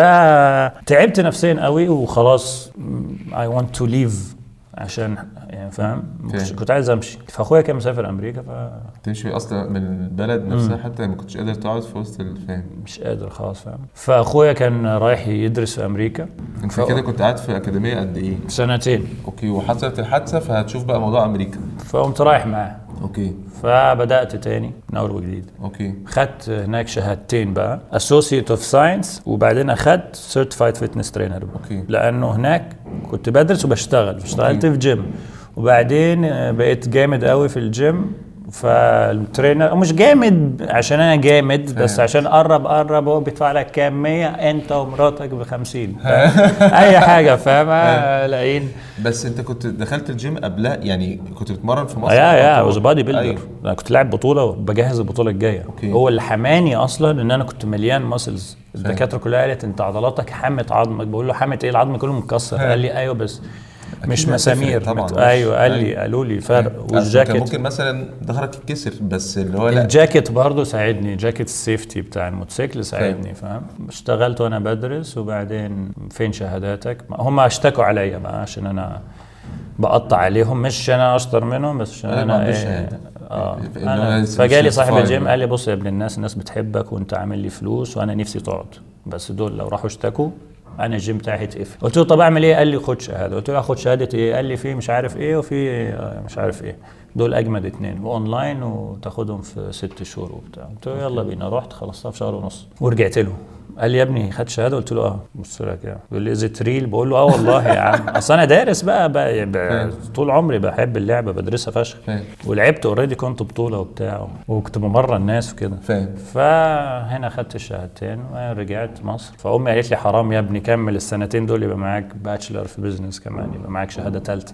فتعبت نفسيا قوي وخلاص اي ونت تو ليف عشان يعني فاهم مش- فاهم. كنت عايز امشي فاخويا كان مسافر امريكا تمشي اصلا من البلد نفسها حتى ما كنتش قادر تقعد في وسط الفهم فمش قادر خلاص فاهم فاخويا كان رايح يدرس في امريكا انت ف- كده كنت قاعد في اكاديميه قد ايه؟ سنتين اوكي وحصلت الحادثه فهتشوف بقى موضوع امريكا فقمت رايح معاه اوكي فبدات تاني من اول وجديد اوكي خدت هناك شهادتين بقى Associate of Science وبعدين اخدت Certified Fitness Trainer أوكي. لانه هناك كنت بدرس وبشتغل اشتغلت في جيم وبعدين آه، بقيت جامد قوي في الجيم فالترينر مش جامد عشان انا جامد بس فاهم. عشان قرب قرب هو بيدفع لك كام 100 انت ومراتك ب 50 اي حاجه فاهم لاقيين بس انت كنت دخلت الجيم قبلها يعني كنت بتتمرن في مصر يا يا أو- واز بادي بيلدر أيوة. انا كنت لاعب بطوله وبجهز البطوله الجايه أوكي. هو اللي حماني اصلا ان انا كنت مليان ماسلز الدكاتره كلها قالت انت عضلاتك حمت عظمك بقول له حمت ايه العظم كله مكسر قال لي ايوه بس مش هتفرق مسامير طبعاً، مت... مش- ايوه قال لي أيوة. قالوا لي فرق أصل كان والجاكيت ممكن مثلا ظهرك يتكسر بس اللي هو لا الجاكيت برضه ساعدني جاكيت السيفتي بتاع الموتوسيكل ساعدني فاهم اشتغلت وانا بدرس وبعدين فين شهاداتك ما- هم اشتكوا عليا بقى عشان انا بقطع عليهم مش عشان انا اشطر منهم بس عشان أنا ما انا عندوش ايه شهادة. اه اللي هو أنا لسه فجالي مش صاحب certified الجيم بقى. قال لي بص يا ابن الناس الناس بتحبك وانت عامل لي فلوس وانا نفسي تقعد بس دول لو راحوا اشتكوا انا الجيم بتاعي هيتقفل قلت له طب اعمل ايه قال لي خد شهاده قلت له اخد شهاده ايه قال لي في مش عارف ايه وفي آه، مش عارف ايه دول اجمد اتنين واونلاين وتاخدهم في ست شهور وبتاع قلت له يلا بينا رحت خلصتها في شهر ونص ورجعت له قال لي يا ابني خدت شهاده قلت له اه بص لك كده بيقول لي ازيت ريل بقول له اه والله يا عم اصل انا دارس بقى, بقى, بقى طول عمري بحب اللعبه بدرسها فشخ فاهم. ولعبت اوريدي كنت بطوله وبتاع وكنت بمرن الناس وكده فاهم فهنا خدت الشهادتين ورجعت مصر فامي قالت لي حرام يا ابني كمل السنتين دول يبقى معاك باتشلر في بزنس كمان يبقى معاك شهاده ثالثه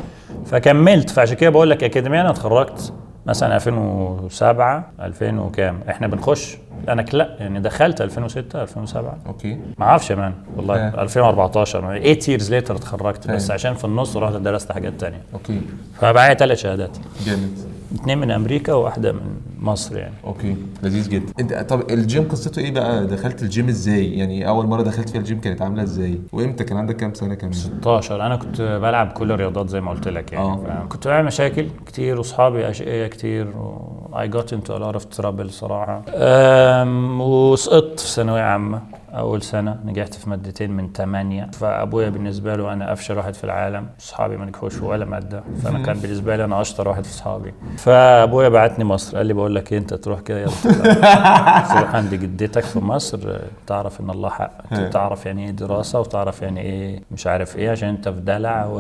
فكملت فعشان كده بقول لك اكاديميا انا اتخرجت مثلا 2007 2000 وكام احنا بنخش انا ك- لا يعني دخلت 2006 2007 اوكي ما اعرفش يا مان والله فاهم. 2014 8 ييرز ليتر اتخرجت بس فاهم. عشان في النص رحت درست حاجات تانية اوكي فمعايا ثلاث شهادات جامد اثنين من امريكا وواحده من مصر يعني اوكي لذيذ جدا انت طب الجيم قصته ايه بقى دخلت الجيم ازاي يعني اول مره دخلت فيها الجيم كانت عامله ازاي وامتى كان عندك كام سنه كمان 16 انا كنت بلعب كل الرياضات زي ما قلت لك يعني آه. فاهم؟ كنت بعمل مشاكل كتير واصحابي اشقياء كتير و I got into a lot of trouble صراحه أم، وسقطت في ثانويه عامه اول سنه نجحت في مادتين من ثمانيه فابويا بالنسبه له انا افشل واحد في العالم اصحابي ما نجحوش في ولا ماده فانا كان بالنسبه لي انا اشطر واحد في اصحابي فابويا بعتني مصر قال لي بقول لك ايه انت تروح كده يلا تروح عند جدتك في مصر تعرف ان الله حق تعرف يعني ايه دراسه وتعرف يعني ايه مش عارف ايه عشان انت في دلع و...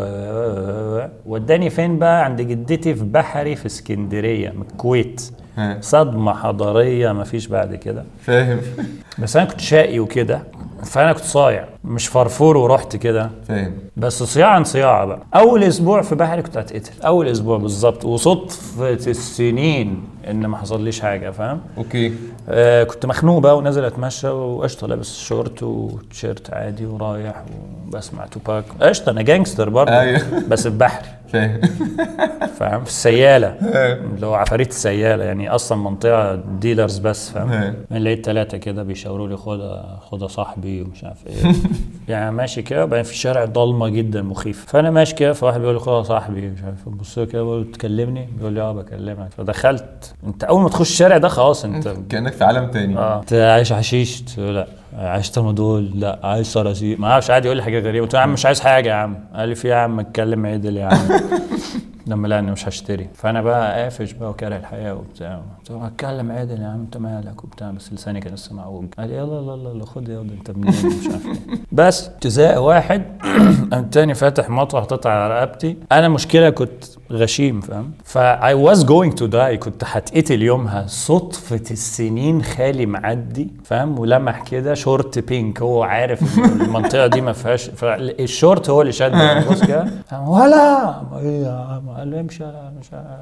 وداني فين بقى عند جدتي في بحري في اسكندريه من الكويت ها. صدمه حضاريه ما فيش بعد كده فاهم بس انا كنت شقي وكده فانا كنت صايع مش فرفور ورحت كده فاهم بس صياعا صياعه بقى اول اسبوع في بحري كنت هتقتل اول اسبوع بالظبط وصدفه السنين ان ما حصليش حاجه فاهم اوكي آه كنت مخنوق بقى ونازل اتمشى وقشطه لابس شورت وتيشيرت عادي ورايح وبسمع توباك قشطه انا جانجستر برضه أيوه. بس في بحري فاهم فاهم في السياله اللي هو عفاريت السياله يعني اصلا منطقه ديلرز بس فاهم أيوه. من لقيت ثلاثه كده بيشاوروا لي خدها خدها صاحبي ومش عارف ايه يعني ماشي كده وبعدين في شارع ضلمه جدا مخيف فانا ماشي كده فواحد بيقول لي خدها صاحبي مش عارف ببص له كده بقول له تكلمني بيقول لي اه بكلمك فدخلت انت اول ما تخش الشارع ده خلاص انت كانك في عالم تاني اه انت عايش حشيش قلت له لا عايش ترمدول لا عايز صراصير ما اعرفش قاعد يقول لي حاجه غريبه قلت له يا عم مش عايز حاجه يا عم قال لي في يا عم اتكلم عدل يا عم لما لا انا مش هشتري فانا بقى قافش بقى وكاره الحياه وبتاع قلت له اتكلم عدل يا عم انت مالك وبتاع بس لساني كان لسه معوج قال لي يلا يلا يلا خد يلا انت منين مش عارف ايه بس تزاق واحد قام تاني فاتح مطوه حطيتها على رقبتي انا مشكله كنت غشيم فاهم فا I was going to die كنت هتقتل يومها صدفة السنين خالي معدي فاهم ولمح كده شورت بينك هو عارف إن المنطقة دي ما فيهاش فالشورت هو اللي شد بص كده قام ولا ايه يا عم قال له امشي مش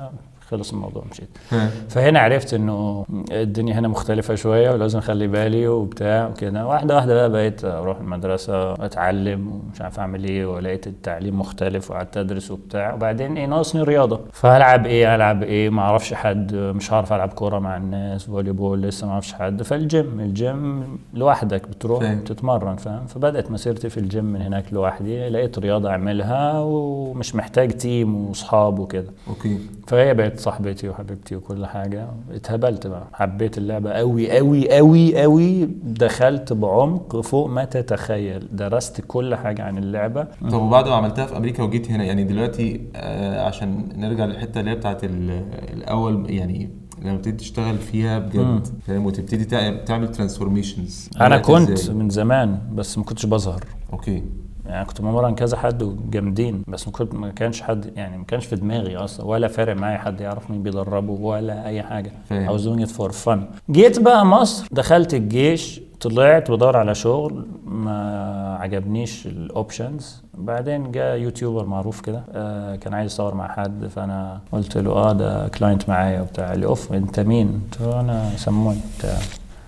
خلص الموضوع مشيت ها. فهنا عرفت انه الدنيا هنا مختلفة شوية ولازم اخلي بالي وبتاع وكده واحدة واحدة بقى بقيت اروح المدرسة اتعلم ومش عارف اعمل ايه ولقيت التعليم مختلف وقعدت ادرس وبتاع وبعدين ايه ناقصني رياضة فالعب ايه العب ايه ما اعرفش حد مش هعرف العب كورة مع الناس فولي بول لسه ما اعرفش حد فالجيم الجيم لوحدك بتروح فاهم. تتمرن فاهم فبدات مسيرتي في الجيم من هناك لوحدي لقيت رياضة اعملها ومش محتاج تيم واصحاب وكده اوكي فهي بقت صاحبتي وحبيبتي وكل حاجه اتهبلت بقى حبيت اللعبه قوي قوي قوي قوي دخلت بعمق فوق ما تتخيل درست كل حاجه عن اللعبه طب وبعد ما عملتها في امريكا وجيت هنا يعني دلوقتي آه عشان نرجع للحته اللي هي بتاعت ال- الاول يعني لما تبتدي تشتغل فيها بجد فاهم وتبتدي تع- تعمل ترانسفورميشنز انا كنت من زمان بس ما كنتش بظهر اوكي يعني كنت بمرن كذا حد وجامدين بس ما كنت ما كانش حد يعني ما كانش في دماغي اصلا ولا فارق معايا حد يعرف مين بيدربه ولا اي حاجه فاهم. I was doing it for fun جيت بقى مصر دخلت الجيش طلعت بدور على شغل ما عجبنيش الاوبشنز بعدين جاء يوتيوبر معروف كده آه كان عايز يصور مع حد فانا قلت له اه ده كلاينت معايا وبتاع قال لي اوف انت مين؟ قلت له انا سموني بتاع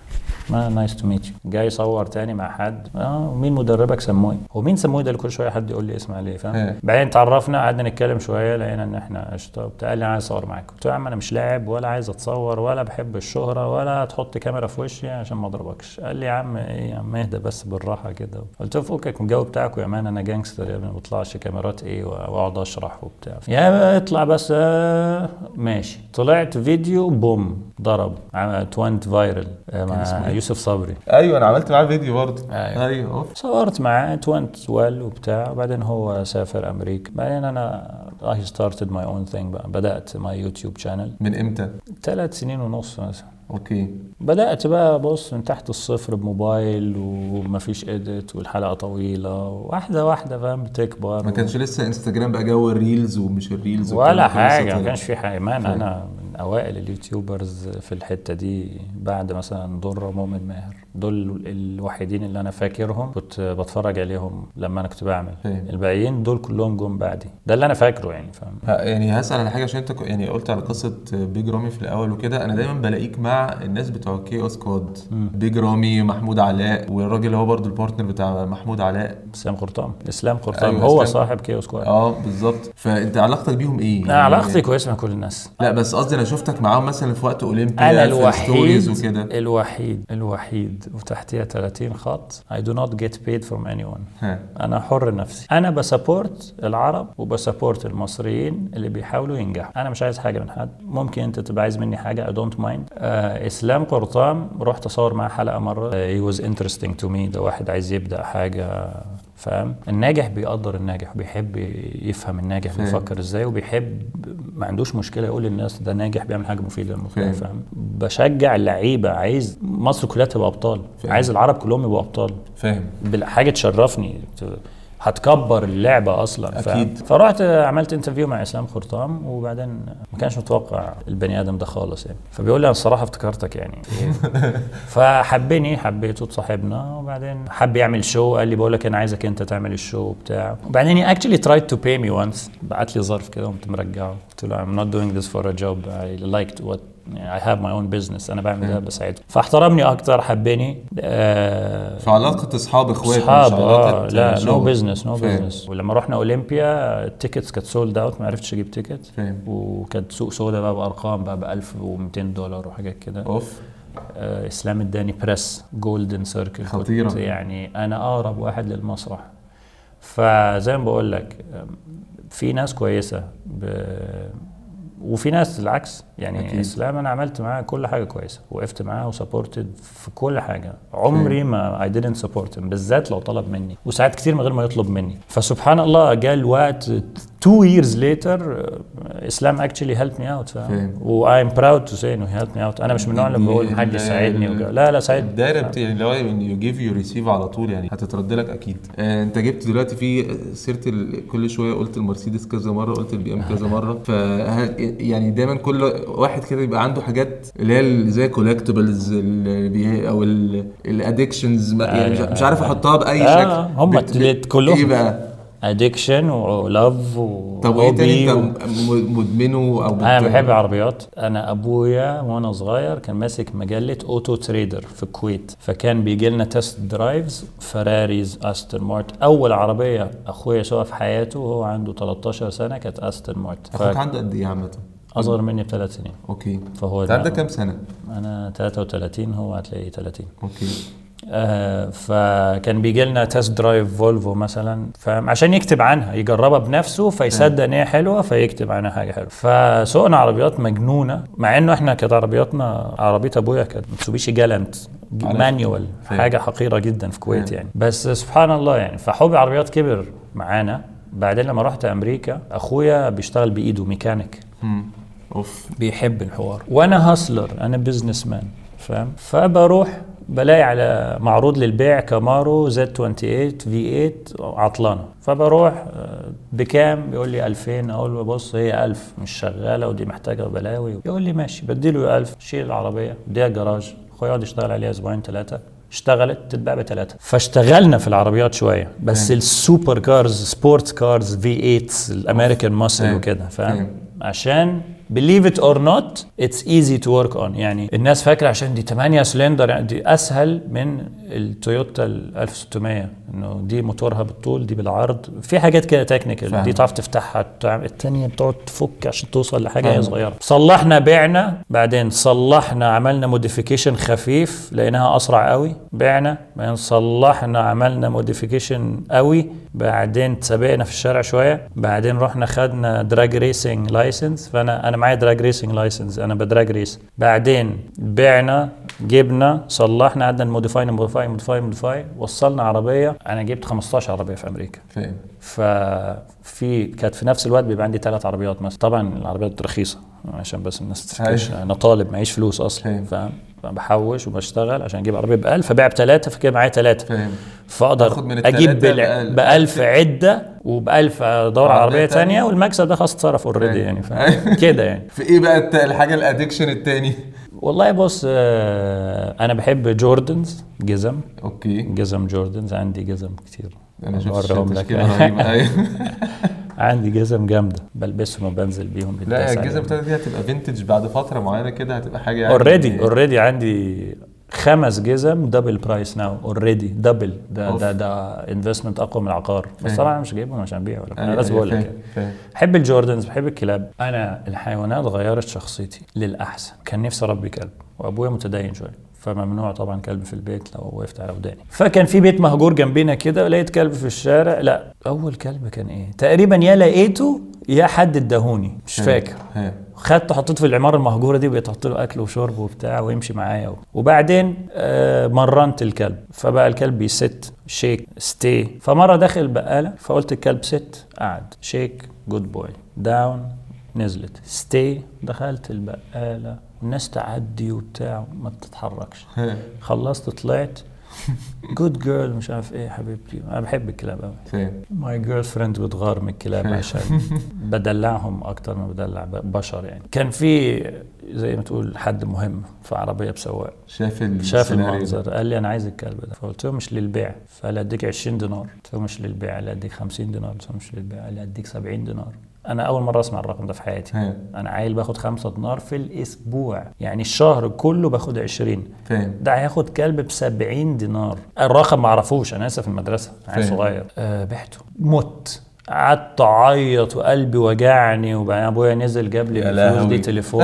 ما نايس تو ميت يو جاي يصور تاني مع حد اه ومين مدربك سموي هو مين سموي ده اللي كل شويه حد يقول لي اسم عليه فاهم إيه. بعدين تعرفنا قعدنا نتكلم شويه لقينا ان احنا قشطه وبتاع قال لي انا عايز اصور معاك قلت له يا عم انا مش لاعب ولا عايز اتصور ولا بحب الشهره ولا تحط كاميرا في وشي عشان ما اضربكش قال لي يا عم ايه يا عم اهدى بس بالراحه كده قلت له فكك من الجو بتاعك يا مان انا جانجستر يا ابني ما بطلعش كاميرات ايه واقعد اشرح وبتاع يا اطلع بس آه ماشي طلعت فيديو بوم ضرب عمل توينت فايرل اسمه مع إيه؟ يوسف صبري ايوه انا عملت معاه فيديو برضه أيوة. ايوه أوف. صورت معاه توينت ويل وبتاع وبعدين هو سافر امريكا بعدين انا I started my own thing بقى بدات ماي يوتيوب شانل من امتى؟ ثلاث سنين ونص مثلا اوكي بدأت بقى بص من تحت الصفر بموبايل ومفيش اديت والحلقة طويلة واحدة واحدة فاهم بتكبر ما كانش لسه انستجرام بقى جو الريلز ومش الريلز ولا والكلام ده لسه حاجة ما طالع. كانش في حاجة مان فاهم. أنا من أوائل اليوتيوبرز في الحتة دي بعد مثلا درة مؤمن ماهر دول الوحيدين اللي أنا فاكرهم كنت بتفرج عليهم لما أنا كنت بعمل فاهم. الباقيين دول كلهم جم بعدي ده اللي أنا فاكره يعني فاهم ه- يعني هسأل على حاجة عشان انت ك- يعني قلت على قصة بيج رامي في الأول وكده أنا دايما بلاقيك مع الناس بتوع كي او سكواد بيج رامي محمود علاء والراجل اللي هو برضه البارتنر بتاع محمود علاء اسلام قرطام اسلام قرطام أيوة، هو إسلام. صاحب كيو سكواد اه بالظبط فانت علاقتك بيهم ايه؟ أنا علاقتي كويسة مع كل الناس لا بس قصدي انا شفتك معاهم مثلا في وقت اولمبيا انا في الستوريز الوحيد وكده الوحيد الوحيد وتحتيها 30 خط I do not get paid from anyone ها انا حر نفسي انا بسابورت العرب وبسابورت المصريين اللي بيحاولوا ينجحوا انا مش عايز حاجه من حد ممكن انت تبقى عايز مني حاجه I don't mind آه اسلام قرطام رحت اصور معاه حلقه مره آه he was interesting to me ده واحد عايز يبدا حاجه فاهم الناجح بيقدر الناجح وبيحب يفهم الناجح فاهم. بيفكر ازاي وبيحب ما عندوش مشكله يقول للناس ده ناجح بيعمل حاجه مفيده فاهم. للمجتمع فاهم بشجع اللعيبه عايز مصر كلها تبقى ابطال فاهم. عايز العرب كلهم يبقوا ابطال فاهم حاجه تشرفني ت- هتكبر اللعبه اصلا فاهم؟ أكيد. فرحت عملت انترفيو مع اسلام خرطام وبعدين ما كانش متوقع البني ادم ده خالص يعني فبيقول لي انا الصراحه افتكرتك يعني فحبني حبيته اتصاحبنا وبعدين حب يعمل شو قال لي بقول لك انا عايزك انت تعمل الشو وبتاع وبعدين اكشلي ترايد تو باي مي وانس بعت لي ظرف كده قمت مرجعه قلت له I'm not doing this for a job I liked what I have my own business انا بعمل ده بساعده فاحترمني اكتر حبني آه في علاقة اصحاب اخوات اصحاب مش اه علاقة لا نو شغل. بزنس نو فاهم. بزنس ولما رحنا اولمبيا التيكتس كانت سولد اوت ما عرفتش اجيب تيكت فاهم. وكانت سوق سودا بقى بارقام بقى ب 1200 دولار وحاجات كده اوف آه اسلام اداني بريس جولدن سيركل خطيرة. يعني انا اقرب واحد للمسرح فزي ما بقول لك آم، في ناس كويسه ب... وفي ناس العكس يعني أكيد. أكيد. اسلام انا عملت معاه كل حاجه كويسه وقفت معاه وسبورتد في كل حاجه عمري ما اي didn't support him بالذات لو طلب مني وساعات كتير من غير ما يطلب مني فسبحان الله جاء الوقت two years later آه، اسلام actually helped me out فاهم. و I'm proud to say انه he helped me out انا مش من النوع اللي بقول حد يساعدني وجا. لا لا ساعدني الدايره بت... يعني لو يو جيف يو ريسيف على طول يعني هتترد لك اكيد آه انت جبت دلوقتي في سيره ال... كل شويه قلت المرسيدس كذا مره قلت البي ام كذا مره ف يعني دايما كل واحد كده يبقى عنده حاجات اللي هي ال- زي كولكتبلز او الادكشنز يعني مش, مش عارف احطها باي آه، شكل هم بت- التلات كلهم. ايه بقى ادكشن ولاف و طب وايه تاني hobby انت م- مدمنه او انا بت- بحب العربيات انا ابويا وانا صغير كان ماسك مجله اوتو تريدر في الكويت فكان بيجي لنا تيست درايفز فراريز استون مارت اول عربيه اخويا سوقها في حياته وهو عنده 13 سنه كانت استون مارت اخوك ف- عنده قد ايه عامه؟ اصغر مني بثلاث سنين اوكي فهو انت ده- عندك كام سنه؟ انا 33 هو هتلاقيه 30 اوكي آه فكان بيجي لنا تيست درايف فولفو مثلا فاهم عشان يكتب عنها يجربها بنفسه فيصدق ان هي حلوه فيكتب عنها حاجه حلوه فسوقنا عربيات مجنونه مع انه احنا كانت عربياتنا عربيه ابويا كانت متسوبيشي جالنت عارف. مانيوال فاهم. حاجه حقيره جدا في الكويت فاهم. يعني بس سبحان الله يعني فحب العربيات كبر معانا بعدين لما رحت امريكا اخويا بيشتغل بايده ميكانيك مم. اوف بيحب الحوار وانا هاسلر انا بزنس مان فاهم فبروح بلاقي على معروض للبيع كامارو زد 28 في 8 عطلانه فبروح آه، بكام بيقول لي 2000 اقول له بص هي 1000 مش شغاله ودي محتاجه بلاوي يقول لي ماشي بديله 1000 شيل العربيه اديها جراج اخويا يقعد يشتغل عليها اسبوعين ثلاثه اشتغلت تتباع بثلاثه فاشتغلنا في العربيات شويه بس السوبر كارز سبورتس كارز في 8 الامريكان ماسل فاهم. وكده فاهم فاهم. عشان believe it or not it's easy to work on يعني الناس فاكره عشان دي 8 سلندر يعني دي اسهل من التويوتا ال 1600 انه دي موتورها بالطول دي بالعرض في حاجات كده تكنيكال فاهم. دي تعرف تفتحها تعمل الثانيه بتقعد تفك عشان توصل لحاجه هي فاهم. صغيره صلحنا بعنا بعدين صلحنا عملنا موديفيكيشن خفيف لقيناها اسرع قوي بعنا بعدين صلحنا عملنا موديفيكيشن قوي بعدين سبقنا في الشارع شويه بعدين رحنا خدنا دراج ريسنج لايسنس فانا انا معايا دراج ريسنج لايسنس انا بدراج ريس بعدين بعنا جبنا صلحنا قعدنا موديفاي موديفاي موديفاي موديفاي وصلنا عربيه انا جبت 15 عربيه في امريكا فاهم ففي كانت في نفس الوقت بيبقى عندي ثلاث عربيات مثلا طبعا العربيات رخيصه عشان بس الناس تفتكرش أيوة. انا طالب معيش فلوس اصلا فاهم. فاهم فبحوش وبشتغل عشان اجيب عربيه ب 1000 فبيع بثلاثه فكده معايا ثلاثه فاهم فاقدر آخد من اجيب التلاتة بال- بألف. ب 1000 عده وب 1000 ادور على عربية عربيه تانية. ثانيه والمكسب ده خلاص اتصرف اوريدي فاهم. يعني فاهم كده يعني في ايه بقى الت- الحاجه الادكشن التاني؟ والله بص آه، انا بحب جوردنز جزم اوكي جزم جوردنز عندي جزم كتير انا شفت أوريهم لك. تشكيله رهيبه ايوه عندي جزم جامده بلبسهم وبنزل بيهم لا بيتداس الجزم عليهم. بتاعتك دي هتبقى فينتج بعد فتره معينه كده هتبقى حاجه يعني اوريدي اوريدي عندي خمس جزم دبل برايس ناو اوريدي دبل ده أوف. ده ده انفستمنت اقوى من العقار بس فاهم. طبعا انا مش جايبهم عشان ابيع ولا انا أيوة، بس أيوة، بقول لك فاهم، يعني. فاهم. بحب الجوردنز بحب الكلاب انا الحيوانات غيرت شخصيتي للاحسن كان نفسي اربي كلب وابويا متدين شويه فممنوع طبعا كلب في البيت لو وقفت على وداني فكان في بيت مهجور جنبنا كده لقيت كلب في الشارع لا اول كلب كان ايه تقريبا يا لقيته يا حد اداهوني مش فاكر ها. خدته حطيته في العماره المهجوره دي بقيت احط له اكل وشرب وبتاع ويمشي معايا وبعدين آه مرنت الكلب فبقى الكلب بيست شيك ستي فمره داخل البقاله فقلت الكلب ست قعد شيك جود بوي داون نزلت ستي دخلت البقاله والناس تعدي وبتاع ما بتتحركش ها. خلصت طلعت جود جيرل مش عارف ايه حبيبتي انا بحب الكلاب قوي فاهم ماي جيرل فريند بتغار من الكلاب عشان بدلعهم اكتر ما بدلع ب- بشر يعني كان في زي ما تقول حد مهم في عربيه بسواق شاف ال شاف السيناريو ده. المنظر قال لي انا عايز الكلب ده فقلت له مش للبيع فقال لي اديك 20 دينار قلت له مش للبيع قال لي اديك 50 دينار قلت له مش للبيع قال لي اديك 70 دينار انا اول مره اسمع الرقم ده في حياتي ها. انا عيل باخد 5 دينار في الاسبوع يعني الشهر كله باخد 20 فاهم ده هياخد كلب ب 70 دينار الرقم ما اعرفوش انا لسه في المدرسه عيل فاهم. صغير أه بعته مت قعدت اعيط وقلبي وجعني وبعدين ابويا نزل جاب لي يا الفلوس دي لهوي. تليفون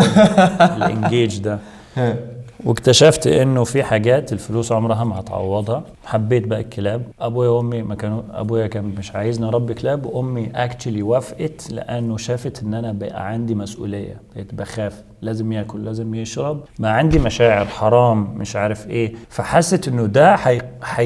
الانجيج ده ها. واكتشفت انه في حاجات الفلوس عمرها ما هتعوضها حبيت بقى الكلاب ابويا وامي ما كانوا ابويا كان مش عايزني اربي كلاب وامي اكشلي وافقت لانه شافت ان انا بقى عندي مسؤوليه بقيت بخاف لازم ياكل لازم يشرب ما عندي مشاعر حرام مش عارف ايه فحست انه ده هي-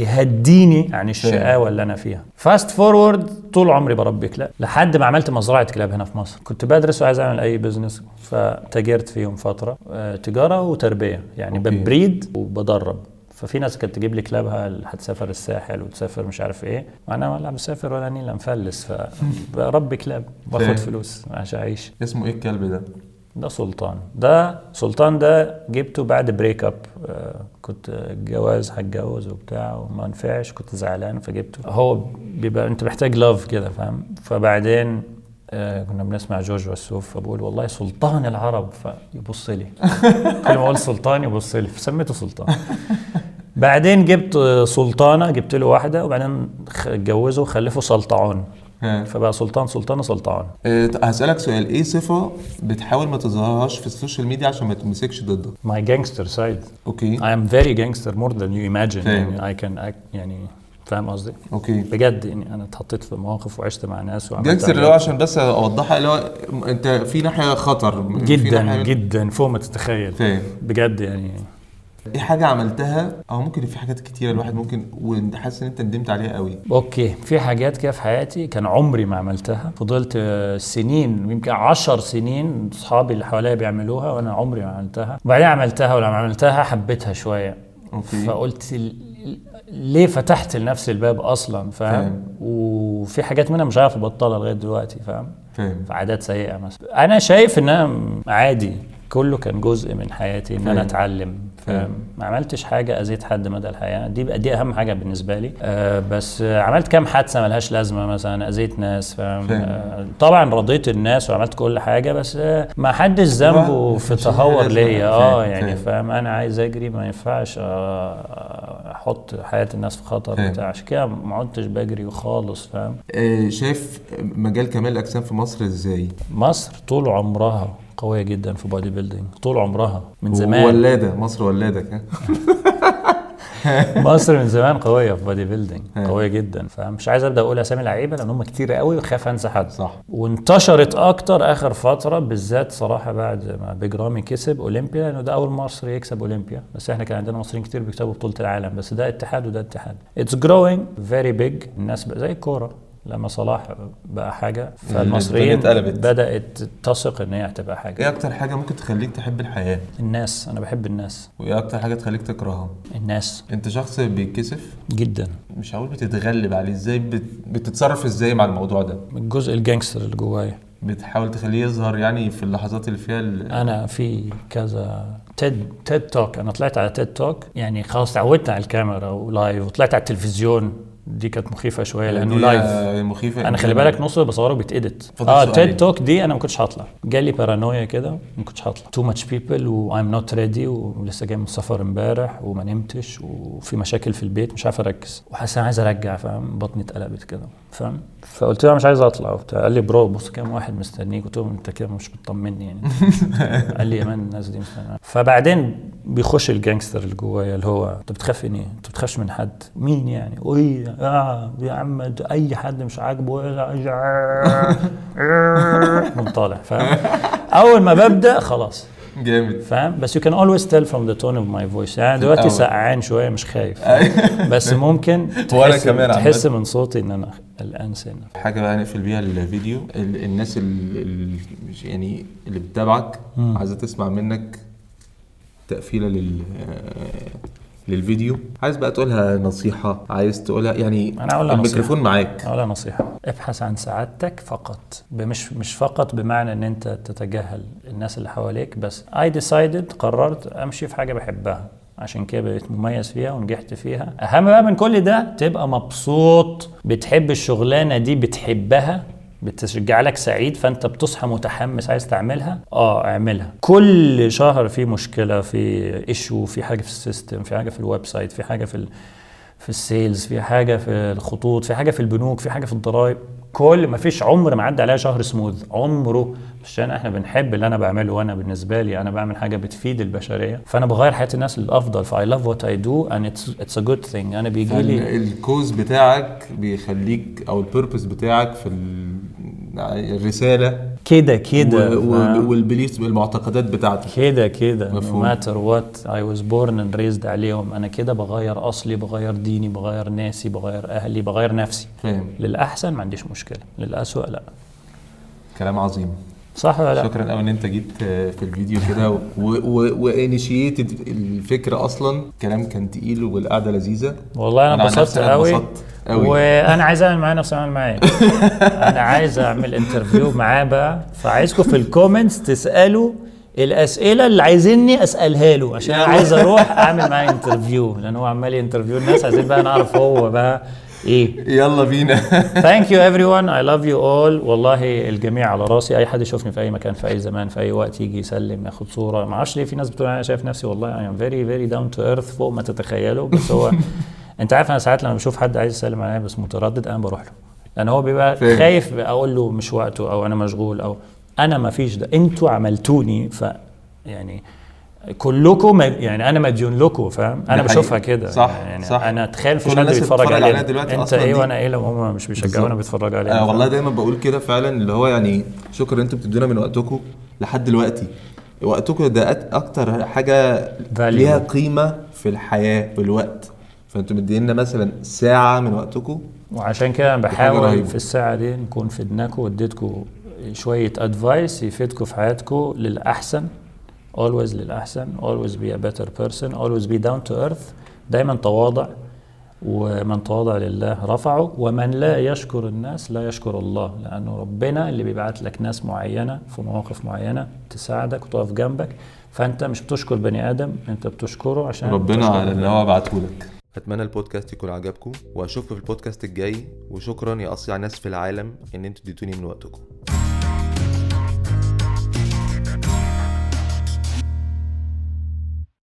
هيهديني عن الشقاوه اللي انا فيها فاست فورورد طول عمري بربي كلاب لحد ما عملت مزرعه كلاب هنا في مصر كنت بدرس وعايز اعمل اي بزنس فتاجرت فيهم فتره آه، تجاره وتربيه يعني أوكي. ببريد وبدرب ففي ناس كانت تجيب لي كلابها اللي هتسافر الساحل وتسافر مش عارف ايه وانا ولا مسافر ولا نيله مفلس فبربي كلاب فاهم. باخد فلوس عشان اعيش اسمه ايه الكلب ده؟ ده سلطان ده سلطان ده جبته بعد بريك اب آه كنت جواز هتجوز وبتاع وما نفعش كنت زعلان فجبته هو بيبقى انت محتاج لاف كده فاهم فبعدين آه كنا بنسمع جورج وسوف فبقول والله سلطان العرب فيبص لي كل ما اقول سلطان يبص لي فسميته سلطان بعدين جبت سلطانه جبت له واحده وبعدين خ- اتجوزوا وخلفوا سلطعون ها. فبقى سلطان سلطانه سلطعون آه، هسألك سؤال ايه صفة بتحاول ما تظهرهاش في السوشيال ميديا عشان ما تمسكش ضدك my gangster side اوكي I am very gangster more than you imagine فاهم. يعني I can act يعني فاهم قصدي؟ اوكي بجد يعني انا اتحطيت في مواقف وعشت مع ناس وعملت جانجستر اللي هو حاجات عشان بس اوضحها اللي هو انت في ناحية خطر في جدا ناحية جدا فوق ما تتخيل فاهم بجد يعني ايه حاجة عملتها او ممكن في حاجات كتيرة الواحد ممكن وانت حاسس ان انت ندمت عليها قوي اوكي في حاجات كده في حياتي كان عمري ما عملتها فضلت آه، سنين يمكن عشر سنين اصحابي اللي حواليا بيعملوها وانا عمري ما عملتها وبعدين عملتها ولما عملتها حبيتها شويه اوكي فقلت ال- ليه فتحت لنفسي الباب اصلا فاهم. فاهم وفي حاجات منها مش عارف ابطلها لغايه دلوقتي فاهم فاهم في عادات سيئه مثلا انا شايف انها عادي كله كان جزء من حياتي ان فاهم. انا اتعلم فاهم. فاهم ما عملتش حاجه اذيت حد مدى الحياه دي دي اهم حاجه بالنسبه لي آه بس آه عملت كام حادثه ملهاش لازمه مثلا اذيت ناس فاهم فاهم. آه طبعا رضيت الناس وعملت كل حاجه بس آه ما حدش ذنبه هو في مش تهور لازم. ليا اه فاهم. يعني فاهم. فاهم انا عايز اجري ما ينفعش آه، احط حياه الناس في خطر فاهم. بتاع عشان كده ما عدتش بجري خالص فاهم آه، شايف مجال كمال الاجسام في مصر ازاي مصر طول عمرها قوية جدا في بودي بيلدينج طول عمرها من زمان ولاده مصر ولادك ها؟ مصر من زمان قوية في بودي بيلدينج ها. قوية جدا فمش عايز ابدا اقول اسامي لعيبة لان هم كتير قوي وخاف انسى حد صح وانتشرت اكتر اخر فترة بالذات صراحة بعد ما بيج رامي كسب اولمبيا لانه ده اول مصري يكسب اولمبيا بس احنا كان عندنا مصريين كتير بيكسبوا بطولة العالم بس ده اتحاد وده اتحاد اتس جروينج فيري بيج الناس بقى زي الكورة لما صلاح بقى حاجة فالمصريين الدنيا اتقلبت. بدأت تثق ان هي هتبقى حاجة ايه اكتر حاجه ممكن تخليك تحب الحياه الناس انا بحب الناس وايه اكتر حاجه تخليك تكرهها الناس انت شخص بيتكسف جدا مش هقول بتتغلب عليه ازاي بت... بتتصرف ازاي مع الموضوع ده الجزء الجانجستر اللي جوايا بتحاول تخليه يظهر يعني في اللحظات اللي فيها ال... انا في كذا تيد تيد توك انا طلعت على تيد توك يعني خلاص تعودت على الكاميرا ولايف وطلعت على التلفزيون دي كانت مخيفه شويه لانه دي لايف مخيفه انا خلي بالك نص اللي بصوره بيتأدت فضل اه سؤالين. تيد توك دي انا ما كنتش هطلع جالي بارانويا كده ما كنتش هطلع تو ماتش بيبل وايم نوت ريدي ولسه جاي من السفر امبارح وما نمتش وفي مشاكل في البيت مش عارف اركز وحاسس انا عايز ارجع فاهم بطني اتقلبت كده فاهم فقلت له أنا مش عايز اطلع وبتاع قال لي برو بص كام واحد مستنيك قلت له انت كده مش بتطمني يعني قال لي يا مان الناس دي مستنيه فبعدين بيخش الجانجستر اللي جوايا اللي هو انت بتخاف من ايه؟ انت بتخافش من حد مين يعني؟ ايه آه يا عم ده اي حد مش عاجبه من طالع فاهم؟ اول ما ببدا خلاص جامد فاهم بس you can always tell from the tone of my voice يعني دلوقتي الأول. سقعان شويه مش خايف بس ممكن وأنا تحس كمان عامة. تحس من صوتي ان انا قلقان سنه حاجه بقى نقفل بيها الفيديو ال... الناس اللي يعني اللي بتتابعك عايزه تسمع منك تقفيله لل للفيديو عايز بقى تقولها نصيحة عايز تقولها يعني أنا هقولها الميكروفون معاك ولا نصيحة ابحث عن سعادتك فقط مش مش فقط بمعنى ان انت تتجاهل الناس اللي حواليك بس I decided قررت امشي في حاجة بحبها عشان كده بقيت مميز فيها ونجحت فيها اهم بقى من كل ده تبقى مبسوط بتحب الشغلانة دي بتحبها بتشجع لك سعيد فانت بتصحى متحمس عايز تعملها اه اعملها كل شهر في مشكله في ايشو في حاجه في السيستم في حاجه في الويب سايت في حاجه في ال... في السيلز في حاجه في الخطوط في حاجه في البنوك في حاجه في الضرايب كل ما فيش عمر ما عدى عليها شهر سموث عمره عشان احنا بنحب اللي انا بعمله وانا بالنسبه لي انا بعمل حاجه بتفيد البشريه فانا بغير حياه الناس للافضل فاي لاف وات اي دو اند اتس ا جود ثينج انا بيجي لي الكوز بتاعك بيخليك او البيربس بتاعك في ال- الرسالة كده كده و- و- فاهم؟ والبليفز المعتقدات بتاعتك كده كده no مفهوم. matter what I was born and raised عليهم انا كده بغير اصلي بغير ديني بغير ناسي بغير اهلي بغير نفسي فاهم للاحسن ما عنديش مشكله للاسوء لا كلام عظيم صح ولا لا شكرا قوي ان انت جيت آه، في الفيديو كده وانيشيتد الفكره اصلا كلام كان تقيل والقعده لذيذه والله انا أنا عن انبسطت نفسي أنا قوي انبسطت قوي. وانا عايز اعمل معاه نفس اعمل معاه انا عايز اعمل انترفيو معاه بقى فعايزكم في الكومنتس تسالوا الاسئله اللي عايزيني اسالها له عشان انا عايز اروح اعمل معاه انترفيو لان هو عمال انترفيو الناس عايزين بقى نعرف هو بقى ايه يلا بينا ثانك يو everyone I love you all والله الجميع على راسي اي حد يشوفني في اي مكان في اي زمان في اي وقت يجي يسلم ياخد صوره ما اعرفش ليه في ناس بتقول انا شايف نفسي والله I am very very down to earth فوق ما تتخيلوا بس هو انت عارف انا ساعات لما بشوف حد عايز يسلم عليا بس متردد انا بروح له لان هو بيبقى فاهم. خايف اقول له مش وقته او انا مشغول او انا ما فيش ده انتوا عملتوني ف يعني كلكم م- يعني انا مديون لكم فاهم انا ده بشوفها حقيقي. كده صح، يعني صح. انا اتخيل مفيش كل حد الناس بيتفرج بتتفرج علينا علينا دلوقتي انت أصلاً ايه دي- وانا ايه لو هم مش بيشجعونا بيتفرجوا علينا آه والله دايما بقول كده فعلا اللي هو يعني شكرا انتوا بتدونا من وقتكم لحد دلوقتي وقتكم ده أت- اكتر حاجه Valuable. ليها قيمه في الحياه في الوقت فانتوا مدينا مثلا ساعه من وقتكم وعشان كده انا حاجة بحاول رهيبة. في الساعه دي نكون فدناكم واديتكم شويه ادفايس يفيدكم في حياتكم للاحسن always للاحسن always be a better person always be down to earth دايما تواضع ومن تواضع لله رفعه ومن لا يشكر الناس لا يشكر الله لانه ربنا اللي بيبعت لك ناس معينه في مواقف معينه تساعدك وتقف جنبك فانت مش بتشكر بني ادم انت بتشكره عشان ربنا تشكر على اللي هو بعته لك اتمنى البودكاست يكون عجبكم واشوفكم في البودكاست الجاي وشكرا يا اصيع ناس في العالم ان انتوا اديتوني من وقتكم